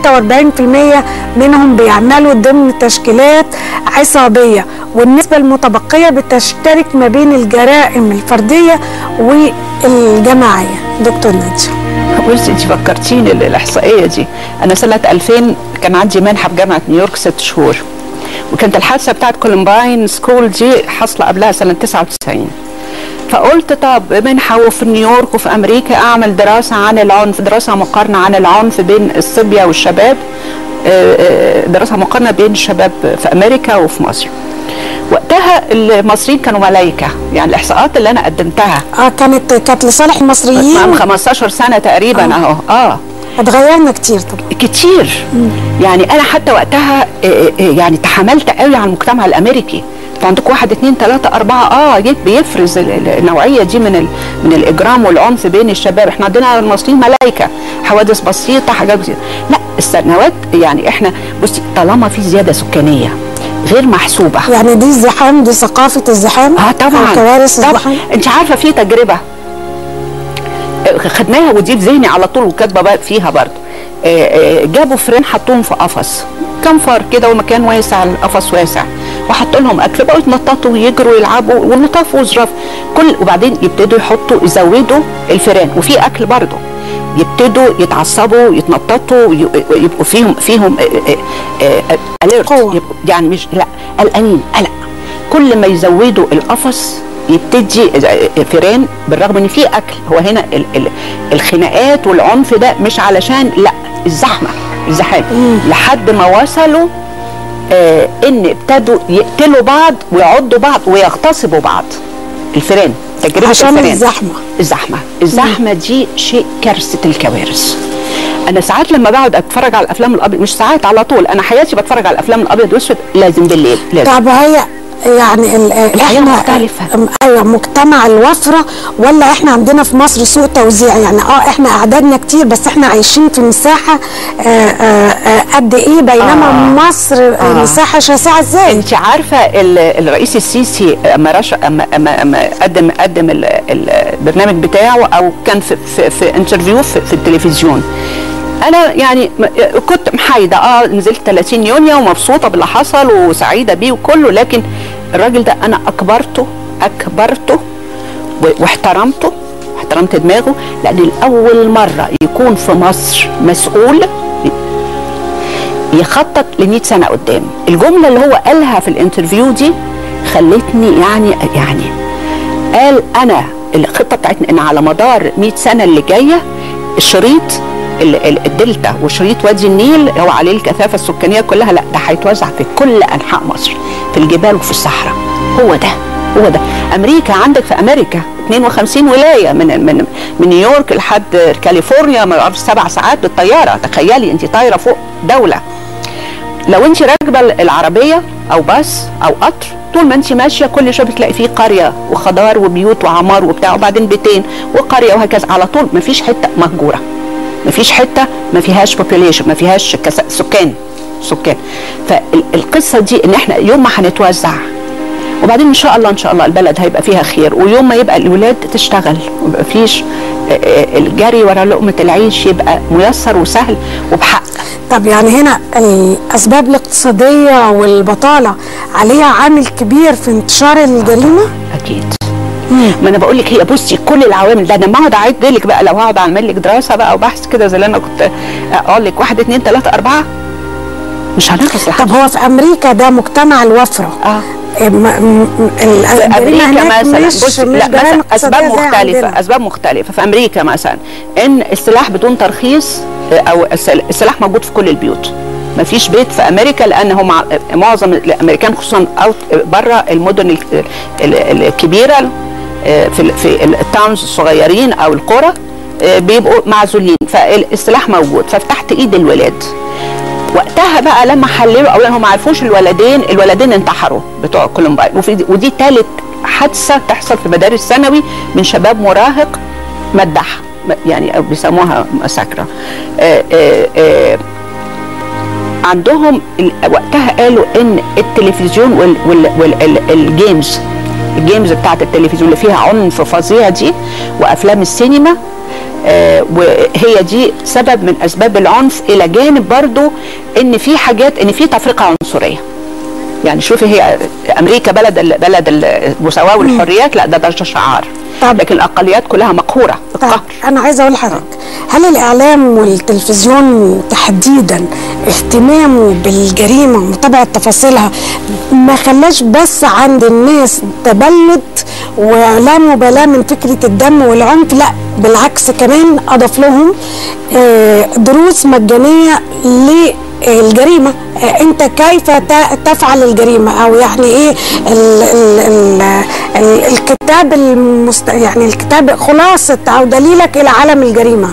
[SPEAKER 1] 43% منهم بيعملوا ضمن تشكيلات عصابية والنسبة المتبقية بتشترك ما بين الجرائم الفردية والجماعية دكتور نادية
[SPEAKER 6] بصي انت فكرتيني ال- الاحصائيه دي انا سنه 2000 كان عندي منحه في جامعه نيويورك ست شهور وكانت الحادثه بتاعت كولومباين سكول دي حاصله قبلها سنه 99 فقلت طب منحه وفي نيويورك وفي امريكا اعمل دراسه عن العنف دراسه مقارنه عن العنف بين الصبيه والشباب آه، آه، دراسه مقارنه بين الشباب في امريكا وفي مصر وقتها المصريين كانوا ملايكه يعني الاحصاءات اللي انا قدمتها
[SPEAKER 1] اه كانت كانت لصالح
[SPEAKER 6] من
[SPEAKER 1] المصريين
[SPEAKER 6] 15 سنه تقريبا اهو اه
[SPEAKER 1] اتغيرنا كتير طبعا
[SPEAKER 6] كتير يعني انا حتى وقتها آه، آه، يعني تحملت قوي على المجتمع الامريكي انتوا عندك واحد اتنين تلاته اربعه اه يب- بيفرز ال- ال- النوعيه دي من ال- من الاجرام والعنف بين الشباب احنا عندنا المصريين ملايكه حوادث بسيطه حاجات بسيطه لا السنوات يعني احنا بصي طالما في زياده سكانيه غير محسوبه
[SPEAKER 1] يعني دي الزحام دي ثقافة الزحام
[SPEAKER 6] اه طبعا
[SPEAKER 1] أو كوارث
[SPEAKER 6] طبعا
[SPEAKER 1] الزحام
[SPEAKER 6] انت عارفه في تجربه آه، خدناها ودي في ذهني على طول وكاتبه بقى فيها برضه آه، آه، جابوا فرين حطوهم في قفص كم فار كده ومكان واسع القفص واسع وحطوا لهم اكل بقوا يتنططوا ويجروا ويلعبوا واللطاف وزرف كل وبعدين يبتدوا يحطوا يزودوا الفيران وفي اكل برضه يبتدوا يتعصبوا يتنططوا وي- يبقوا فيهم فيهم اليرت
[SPEAKER 1] قوة.
[SPEAKER 6] يعني مش لا قلقانين قلق كل ما يزودوا القفص يبتدي فيران بالرغم ان في اكل هو هنا ال ال الخناقات والعنف ده مش علشان لا الزحمه الزحام لحد ما وصلوا آه ان ابتدوا يقتلوا بعض ويعضوا بعض ويغتصبوا بعض الفيران تجربه
[SPEAKER 1] عشان
[SPEAKER 6] الفيران
[SPEAKER 1] الزحمة
[SPEAKER 6] الزحمه الزحمه دي شيء كارثه الكوارث انا ساعات لما بقعد اتفرج على الافلام الابيض مش ساعات على طول انا حياتي بتفرج على الافلام الابيض واسود لازم بالليل لازم
[SPEAKER 1] طب هي يعني ال-
[SPEAKER 6] الحياة
[SPEAKER 1] احنا
[SPEAKER 6] مختلفة.
[SPEAKER 1] أم- ايوه مجتمع الوفره ولا احنا عندنا في مصر سوء توزيع يعني اه احنا اعدادنا كتير بس احنا عايشين في مساحه آه، آه، آه، قد ايه بينما
[SPEAKER 6] آه.
[SPEAKER 1] مصر آه. مساحه شاسعه ازاي
[SPEAKER 6] انت عارفه ال- الرئيس السيسي اما رش اما اما, أما قدم قدم ال- ال- البرنامج بتاعه او كان في في, في انترفيو في, في التلفزيون انا يعني م- كنت محايده اه نزلت 30 يونيو ومبسوطه باللي حصل وسعيده بيه وكله لكن الراجل ده انا اكبرته اكبرته و- واحترمته احترمت دماغه لان لاول مره يكون في مصر مسؤول يخطط ل 100 سنه قدام الجمله اللي هو قالها في الانترفيو دي خلتني يعني يعني قال انا الخطه بتاعتنا ان على مدار 100 سنه اللي جايه الشريط ال- ال- الدلتا وشريط وادي النيل هو عليه الكثافه السكانيه كلها لا ده هيتوزع في كل انحاء مصر في الجبال وفي الصحراء هو ده هو ده امريكا عندك في امريكا 52 ولايه من من من نيويورك لحد كاليفورنيا ما اعرفش سبع ساعات بالطياره تخيلي انت طايره فوق دوله لو انت راكبه العربيه او باص او قطر طول ما انت ماشيه كل شويه بتلاقي فيه قريه وخضار وبيوت وعمار وبتاع وبعدين بيتين وقريه وهكذا على طول ما فيش حته مهجوره ما فيش حته ما فيهاش population ما فيهاش كس- سكان سكان فالقصه دي ان احنا يوم ما هنتوزع وبعدين ان شاء الله ان شاء الله البلد هيبقى فيها خير ويوم ما يبقى الولاد تشتغل ويبقى فيش آه، آه، الجري ورا لقمه العيش يبقى ميسر وسهل وبحق
[SPEAKER 1] طب يعني هنا الاسباب الاقتصاديه والبطاله عليها عامل كبير في انتشار الجريمه
[SPEAKER 6] اكيد ما انا بقول لك هي بصي كل العوامل ده انا ما اقعد اعد لك بقى لو هقعد اعمل لك دراسه بقى وبحث كده زي اللي انا كنت اقول لك واحد اثنين ثلاثه اربعه مش هنخلص لحد
[SPEAKER 1] طب هو في امريكا ده مجتمع الوفره
[SPEAKER 6] اه
[SPEAKER 1] م- م- م- الجريمة
[SPEAKER 6] امريكا
[SPEAKER 1] هناك
[SPEAKER 6] مثلا
[SPEAKER 1] مش
[SPEAKER 6] بص
[SPEAKER 1] مش
[SPEAKER 6] لا
[SPEAKER 1] جرائم
[SPEAKER 6] مثلا اسباب
[SPEAKER 1] اقتصادية زي
[SPEAKER 6] مختلفه
[SPEAKER 1] عندنا.
[SPEAKER 6] اسباب مختلفه في امريكا مثلا ان السلاح بدون ترخيص آه، او السل- السلاح موجود في كل البيوت ما فيش بيت في امريكا لان هم ع- معظم الامريكان خصوصا بره المدن ال- ال- الكبيره آه، في ال- في التاونز الصغيرين او القرى آه، بيبقوا معزولين فالسلاح موجود فتحت ايد الولاد وقتها بقى لما حللوا اولا هم ما عرفوش الولدين الولدين انتحروا بتوع كولومباين وفي ودي ثالث حادثه تحصل في مدارس ثانوي من شباب مراهق مدح يعني أو بيسموها مساكره آه، آه، آه، عندهم ال- وقتها قالوا ان التلفزيون والجيمز الجيمز بتاعت التلفزيون اللي فيها عنف فظيع دي وافلام السينما آه وهي دي سبب من اسباب العنف الى جانب برضو ان في حاجات ان في تفرقه عنصريه يعني شوفي هي امريكا بلد ال بلد المساواه والحريات لا ده ده شعار
[SPEAKER 1] طب.
[SPEAKER 6] لكن الاقليات كلها مقهوره
[SPEAKER 1] طيب
[SPEAKER 6] بالقهر
[SPEAKER 1] انا عايزه اقول لحضرتك هل الاعلام والتلفزيون تحديدا اهتمامه بالجريمه ومتابعه تفاصيلها ما خلاش بس عند الناس تبلد ولا مبالاه من فكره الدم والعنف لا بالعكس كمان اضاف لهم آه، دروس مجانيه للجريمه آه، انت كيف ت- تفعل الجريمه او يعني ايه ال ال ال ال الكتاب المست يعني الكتاب خلاصه او دليلك الى عالم الجريمه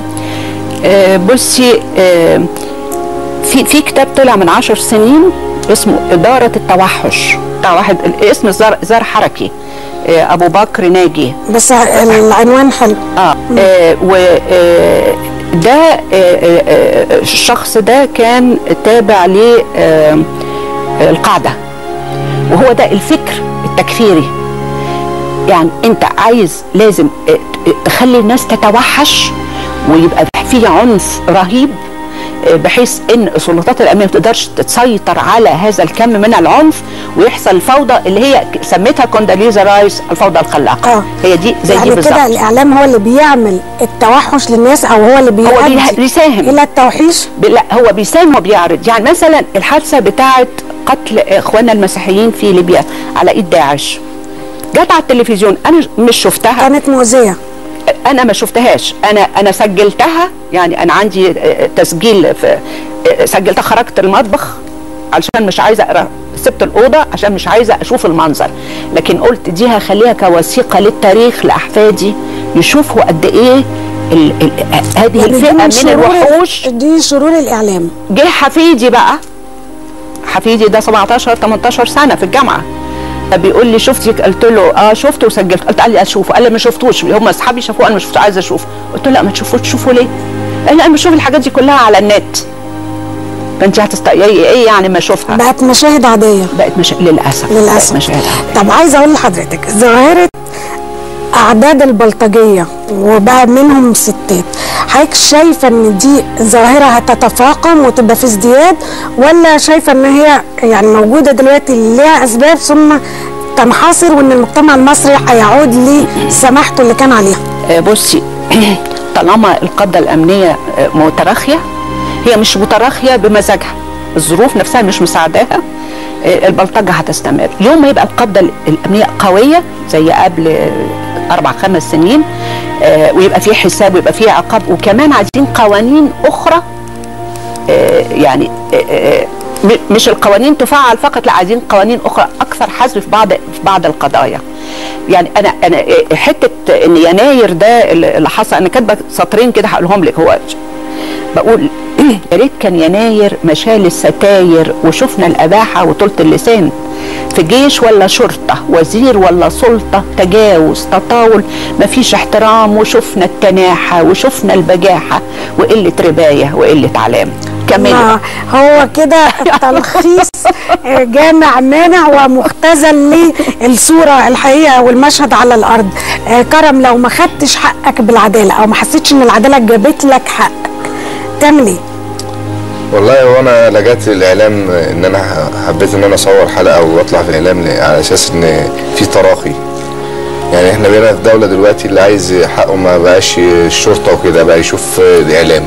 [SPEAKER 6] آه، بصي آه، في في كتاب طلع من عشر سنين اسمه إدارة التوحش بتاع واحد اسم زار, زار حركي آه، أبو بكر ناجي
[SPEAKER 1] بس العنوان حلو
[SPEAKER 6] اه, آه و آه ده آه آه آه، الشخص ده كان تابع للقاعدة وهو ده الفكر التكفيري يعني انت عايز لازم آه، آه، تخلي الناس تتوحش ويبقى في عنف رهيب آه، بحيث ان السلطات الامنيه ما تقدرش تسيطر على هذا الكم من العنف ويحصل الفوضى اللي هي سميتها كونداليزا رايس الفوضى الخلاقه
[SPEAKER 1] آه.
[SPEAKER 6] هي دي زي دي
[SPEAKER 1] يعني كده
[SPEAKER 6] بالظبط
[SPEAKER 1] الاعلام هو اللي بيعمل التوحش للناس او هو اللي
[SPEAKER 6] هو
[SPEAKER 1] بيؤدي
[SPEAKER 6] بيه- بيساهم.
[SPEAKER 1] الى التوحيش
[SPEAKER 6] ب- لا هو بيساهم وبيعرض يعني مثلا الحادثه بتاعه قتل اخواننا المسيحيين في ليبيا على ايد داعش جت على التلفزيون انا مش شفتها
[SPEAKER 1] كانت مؤذيه
[SPEAKER 6] انا ما شفتهاش انا انا سجلتها يعني انا عندي آه، تسجيل في آه، سجلتها خرجت المطبخ علشان مش عايزه اقرا سبت الاوضه عشان مش عايزه اشوف المنظر لكن قلت دي هخليها كوثيقه للتاريخ لاحفادي يشوفوا قد ايه ال ال هذه
[SPEAKER 1] يعني دي
[SPEAKER 6] الفئه من
[SPEAKER 1] شرور-
[SPEAKER 6] الوحوش
[SPEAKER 1] دي شرور الاعلام
[SPEAKER 6] جه حفيدي بقى حفيدي ده 17 18 سنه في الجامعه بيقول لي شفتي قلت له اه شفته وسجلت قلت قال لي اشوفه قال لي ما شفتوش هم اصحابي شافوه انا ما شفتوش عايزه اشوفه قلت له لا ما تشوفوش تشوفوا ليه؟ قال لي انا بشوف الحاجات دي كلها على النت فانت هتست ايه إيه يعني ما اشوفها
[SPEAKER 1] بقت مشاهد عاديه
[SPEAKER 6] بقت مش للاسف
[SPEAKER 1] للاسف
[SPEAKER 6] بقت مشاهد عادية.
[SPEAKER 1] طب عايزه اقول لحضرتك ظاهره اعداد البلطجيه وبقى منهم ستات حضرتك شايفه ان دي ظاهره هتتفاقم وتبقى في ازدياد ولا شايفه ان هي يعني موجوده دلوقتي ليها اسباب ثم تنحصر وان المجتمع المصري هيعود لسماحته اللي كان عليها
[SPEAKER 6] آه، بصي طالما القبضه الامنيه آه، متراخيه هي مش متراخيه بمزاجها الظروف نفسها مش مساعداها آه، البلطجه هتستمر يوم ما يبقى القبضه ال- الامنيه قويه زي قبل آه، اربع خمس سنين آه، ويبقى في حساب ويبقى في عقاب وكمان عايزين قوانين اخرى آه، يعني آه، آه، م- مش القوانين تفعل فقط لا عايزين قوانين اخرى اكثر حزم في بعض في بعض القضايا يعني انا انا آه، حته ان يناير ده اللي حصل انا كاتبه سطرين كده هقولهم لك هو بقول يا ريت كان يناير مشال الستاير وشفنا الاباحه وطولة اللسان في جيش ولا شرطه وزير ولا سلطه تجاوز تطاول مفيش احترام وشفنا التناحه وشفنا البجاحه وقله ربايه وقله علام كملي
[SPEAKER 1] ما هو كده تلخيص جامع مانع ومختزل للصوره الحقيقه والمشهد على الارض آه، كرم لو ما خدتش حقك بالعداله او ما حسيتش ان العداله جابت لك حقك تعمل ايه؟
[SPEAKER 4] والله هو انا لجأت للاعلام ان انا حبيت ان انا اصور حلقه واطلع في الاعلام ل- على اساس ان في تراخي يعني احنا بقينا في دوله دلوقتي اللي عايز حقه ما بقاش الشرطه وكده بقى يشوف الاعلام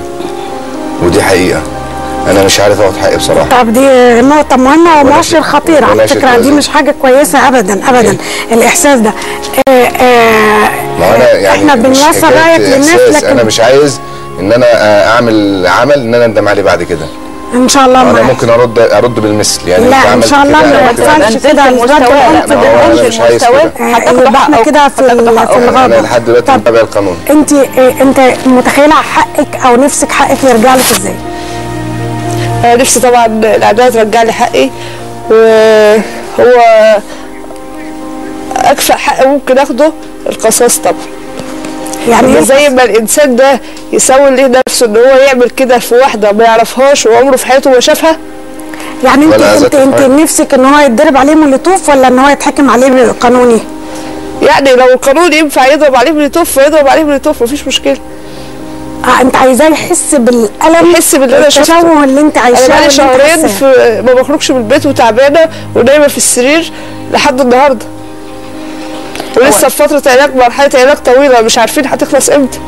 [SPEAKER 4] ودي حقيقه انا مش عارف اخد حقي بصراحه
[SPEAKER 1] طب دي نقطة مهمة
[SPEAKER 4] ولا
[SPEAKER 1] ومؤشر
[SPEAKER 4] شيء-
[SPEAKER 1] خطير على
[SPEAKER 4] ولا شيء
[SPEAKER 1] فكرة دي
[SPEAKER 4] لازم.
[SPEAKER 1] مش حاجة كويسة أبدا أبدا الإحساس ده آه، آه،
[SPEAKER 4] ما انا يعني
[SPEAKER 1] احنا
[SPEAKER 4] مش
[SPEAKER 1] بنوصل
[SPEAKER 4] حكاية
[SPEAKER 1] رأيك للناس
[SPEAKER 4] إحساس، انا
[SPEAKER 1] لكن
[SPEAKER 4] مش عايز ان انا اعمل عمل ان انا اندم عليه بعد كده
[SPEAKER 1] إن شاء الله
[SPEAKER 4] انا
[SPEAKER 1] معاك.
[SPEAKER 4] ممكن ارد ارد بالمثل يعني
[SPEAKER 1] لا،
[SPEAKER 4] أنت
[SPEAKER 1] إن
[SPEAKER 4] عملت
[SPEAKER 1] شاء الله
[SPEAKER 4] كده،
[SPEAKER 1] ما
[SPEAKER 4] أنا كده.
[SPEAKER 1] يحصلش
[SPEAKER 6] نزلت
[SPEAKER 1] كده
[SPEAKER 6] المستوى
[SPEAKER 1] الرد
[SPEAKER 6] لا
[SPEAKER 1] والعنف
[SPEAKER 6] ما
[SPEAKER 1] ده
[SPEAKER 6] هو
[SPEAKER 4] أنا
[SPEAKER 6] أنا
[SPEAKER 4] مش عايز كده.
[SPEAKER 1] آه، يبقى احنا كده في ال- في الغابة
[SPEAKER 4] انا لحد دلوقتي
[SPEAKER 1] طب
[SPEAKER 4] متابع القانون
[SPEAKER 1] انت آه، انت متخيلة حقك او نفسك حقك يرجع لك ازاي؟
[SPEAKER 3] انا نفسي طبعا العداله ترجع لي حقي وهو اكفأ حق ممكن اخده القصاص طبعا
[SPEAKER 1] يعني
[SPEAKER 3] يعني
[SPEAKER 1] إيه؟
[SPEAKER 3] زي ما الانسان ده يسوي ليه نفسه ان هو يعمل كده في واحده ما يعرفهاش وعمره في حياته ما شافها
[SPEAKER 1] يعني انت
[SPEAKER 4] ولا
[SPEAKER 1] انت
[SPEAKER 4] أذى
[SPEAKER 1] انت
[SPEAKER 4] تفعيل.
[SPEAKER 1] نفسك ان هو يتضرب عليه مولوتوف ولا ان هو يتحكم عليه قانوني؟
[SPEAKER 3] يعني لو القانون ينفع يضرب عليه مولوتوف فيضرب عليه مولوتوف مفيش مشكله
[SPEAKER 1] اه انت عايزاه يحس بالالم
[SPEAKER 3] يحس باللي أنا شفته.
[SPEAKER 1] التشوه اللي انت عايشاه
[SPEAKER 3] انا
[SPEAKER 1] واللي
[SPEAKER 3] بقالي
[SPEAKER 1] انت
[SPEAKER 3] شهرين
[SPEAKER 1] حاساه.
[SPEAKER 3] في ما بخرجش من البيت وتعبانه ونايمه في السرير لحد النهارده ولسه في فتره علاج مرحله علاج طويله مش عارفين هتخلص امتى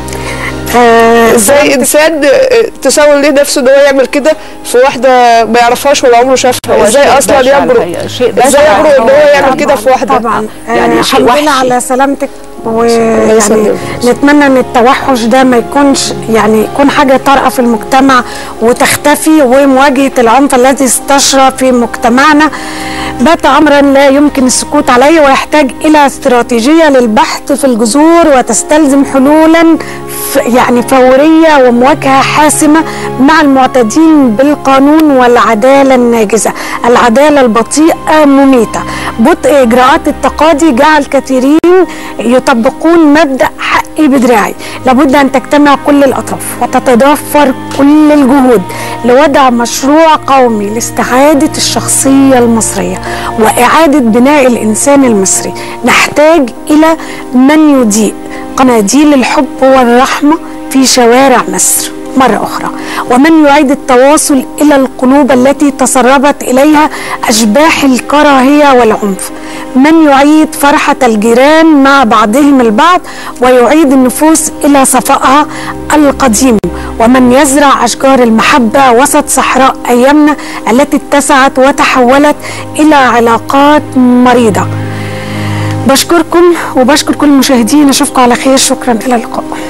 [SPEAKER 1] آه
[SPEAKER 3] ازاي انسان تسول ليه نفسه ان هو يعمل كده في واحده ما يعرفهاش ولا عمره شافها
[SPEAKER 6] هو
[SPEAKER 3] ازاي
[SPEAKER 6] شيء
[SPEAKER 3] اصلا
[SPEAKER 6] بشع
[SPEAKER 3] يجرؤ
[SPEAKER 6] الحقيقة، شيء بشع
[SPEAKER 3] ازاي يجرؤ ان هو
[SPEAKER 6] طبعاً،
[SPEAKER 3] يعمل كده في واحده
[SPEAKER 1] طبعا
[SPEAKER 6] يعني
[SPEAKER 1] يعني
[SPEAKER 6] شيء
[SPEAKER 1] الحمد لله
[SPEAKER 6] وحشي.
[SPEAKER 1] على سلامتك ويعني
[SPEAKER 3] يسلمك.
[SPEAKER 1] نتمنى ان التوحش ده ما يكونش يعني يكون حاجه طارئه في المجتمع وتختفي ومواجهه العنف الذي استشرى في مجتمعنا بات امرا لا يمكن السكوت عليه ويحتاج الى استراتيجيه للبحث في الجذور وتستلزم حلولا ف- يعني فوريه ومواجهه حاسمه مع المعتدين بالقانون والعداله الناجزه العداله البطيئه مميته بطء اجراءات التقاضي جعل كثيرين يطبقون مبدا حقي بدراعي لابد ان تجتمع كل الاطراف وتتضافر كل الجهود لوضع مشروع قومي لاستعاده الشخصيه المصريه واعاده بناء الانسان المصري نحتاج الى من يضيء قناديل الحب والرحمه في شوارع مصر مرة أخرى ومن يعيد التواصل إلى القلوب التي تسربت إليها أشباح الكراهية والعنف من يعيد فرحة الجيران مع بعضهم البعض ويعيد النفوس إلى صفائها القديم ومن يزرع أشجار المحبة وسط صحراء أيامنا التي اتسعت وتحولت إلى علاقات مريضة بشكركم وبشكر كل المشاهدين أشوفكم على خير شكرا إلى اللقاء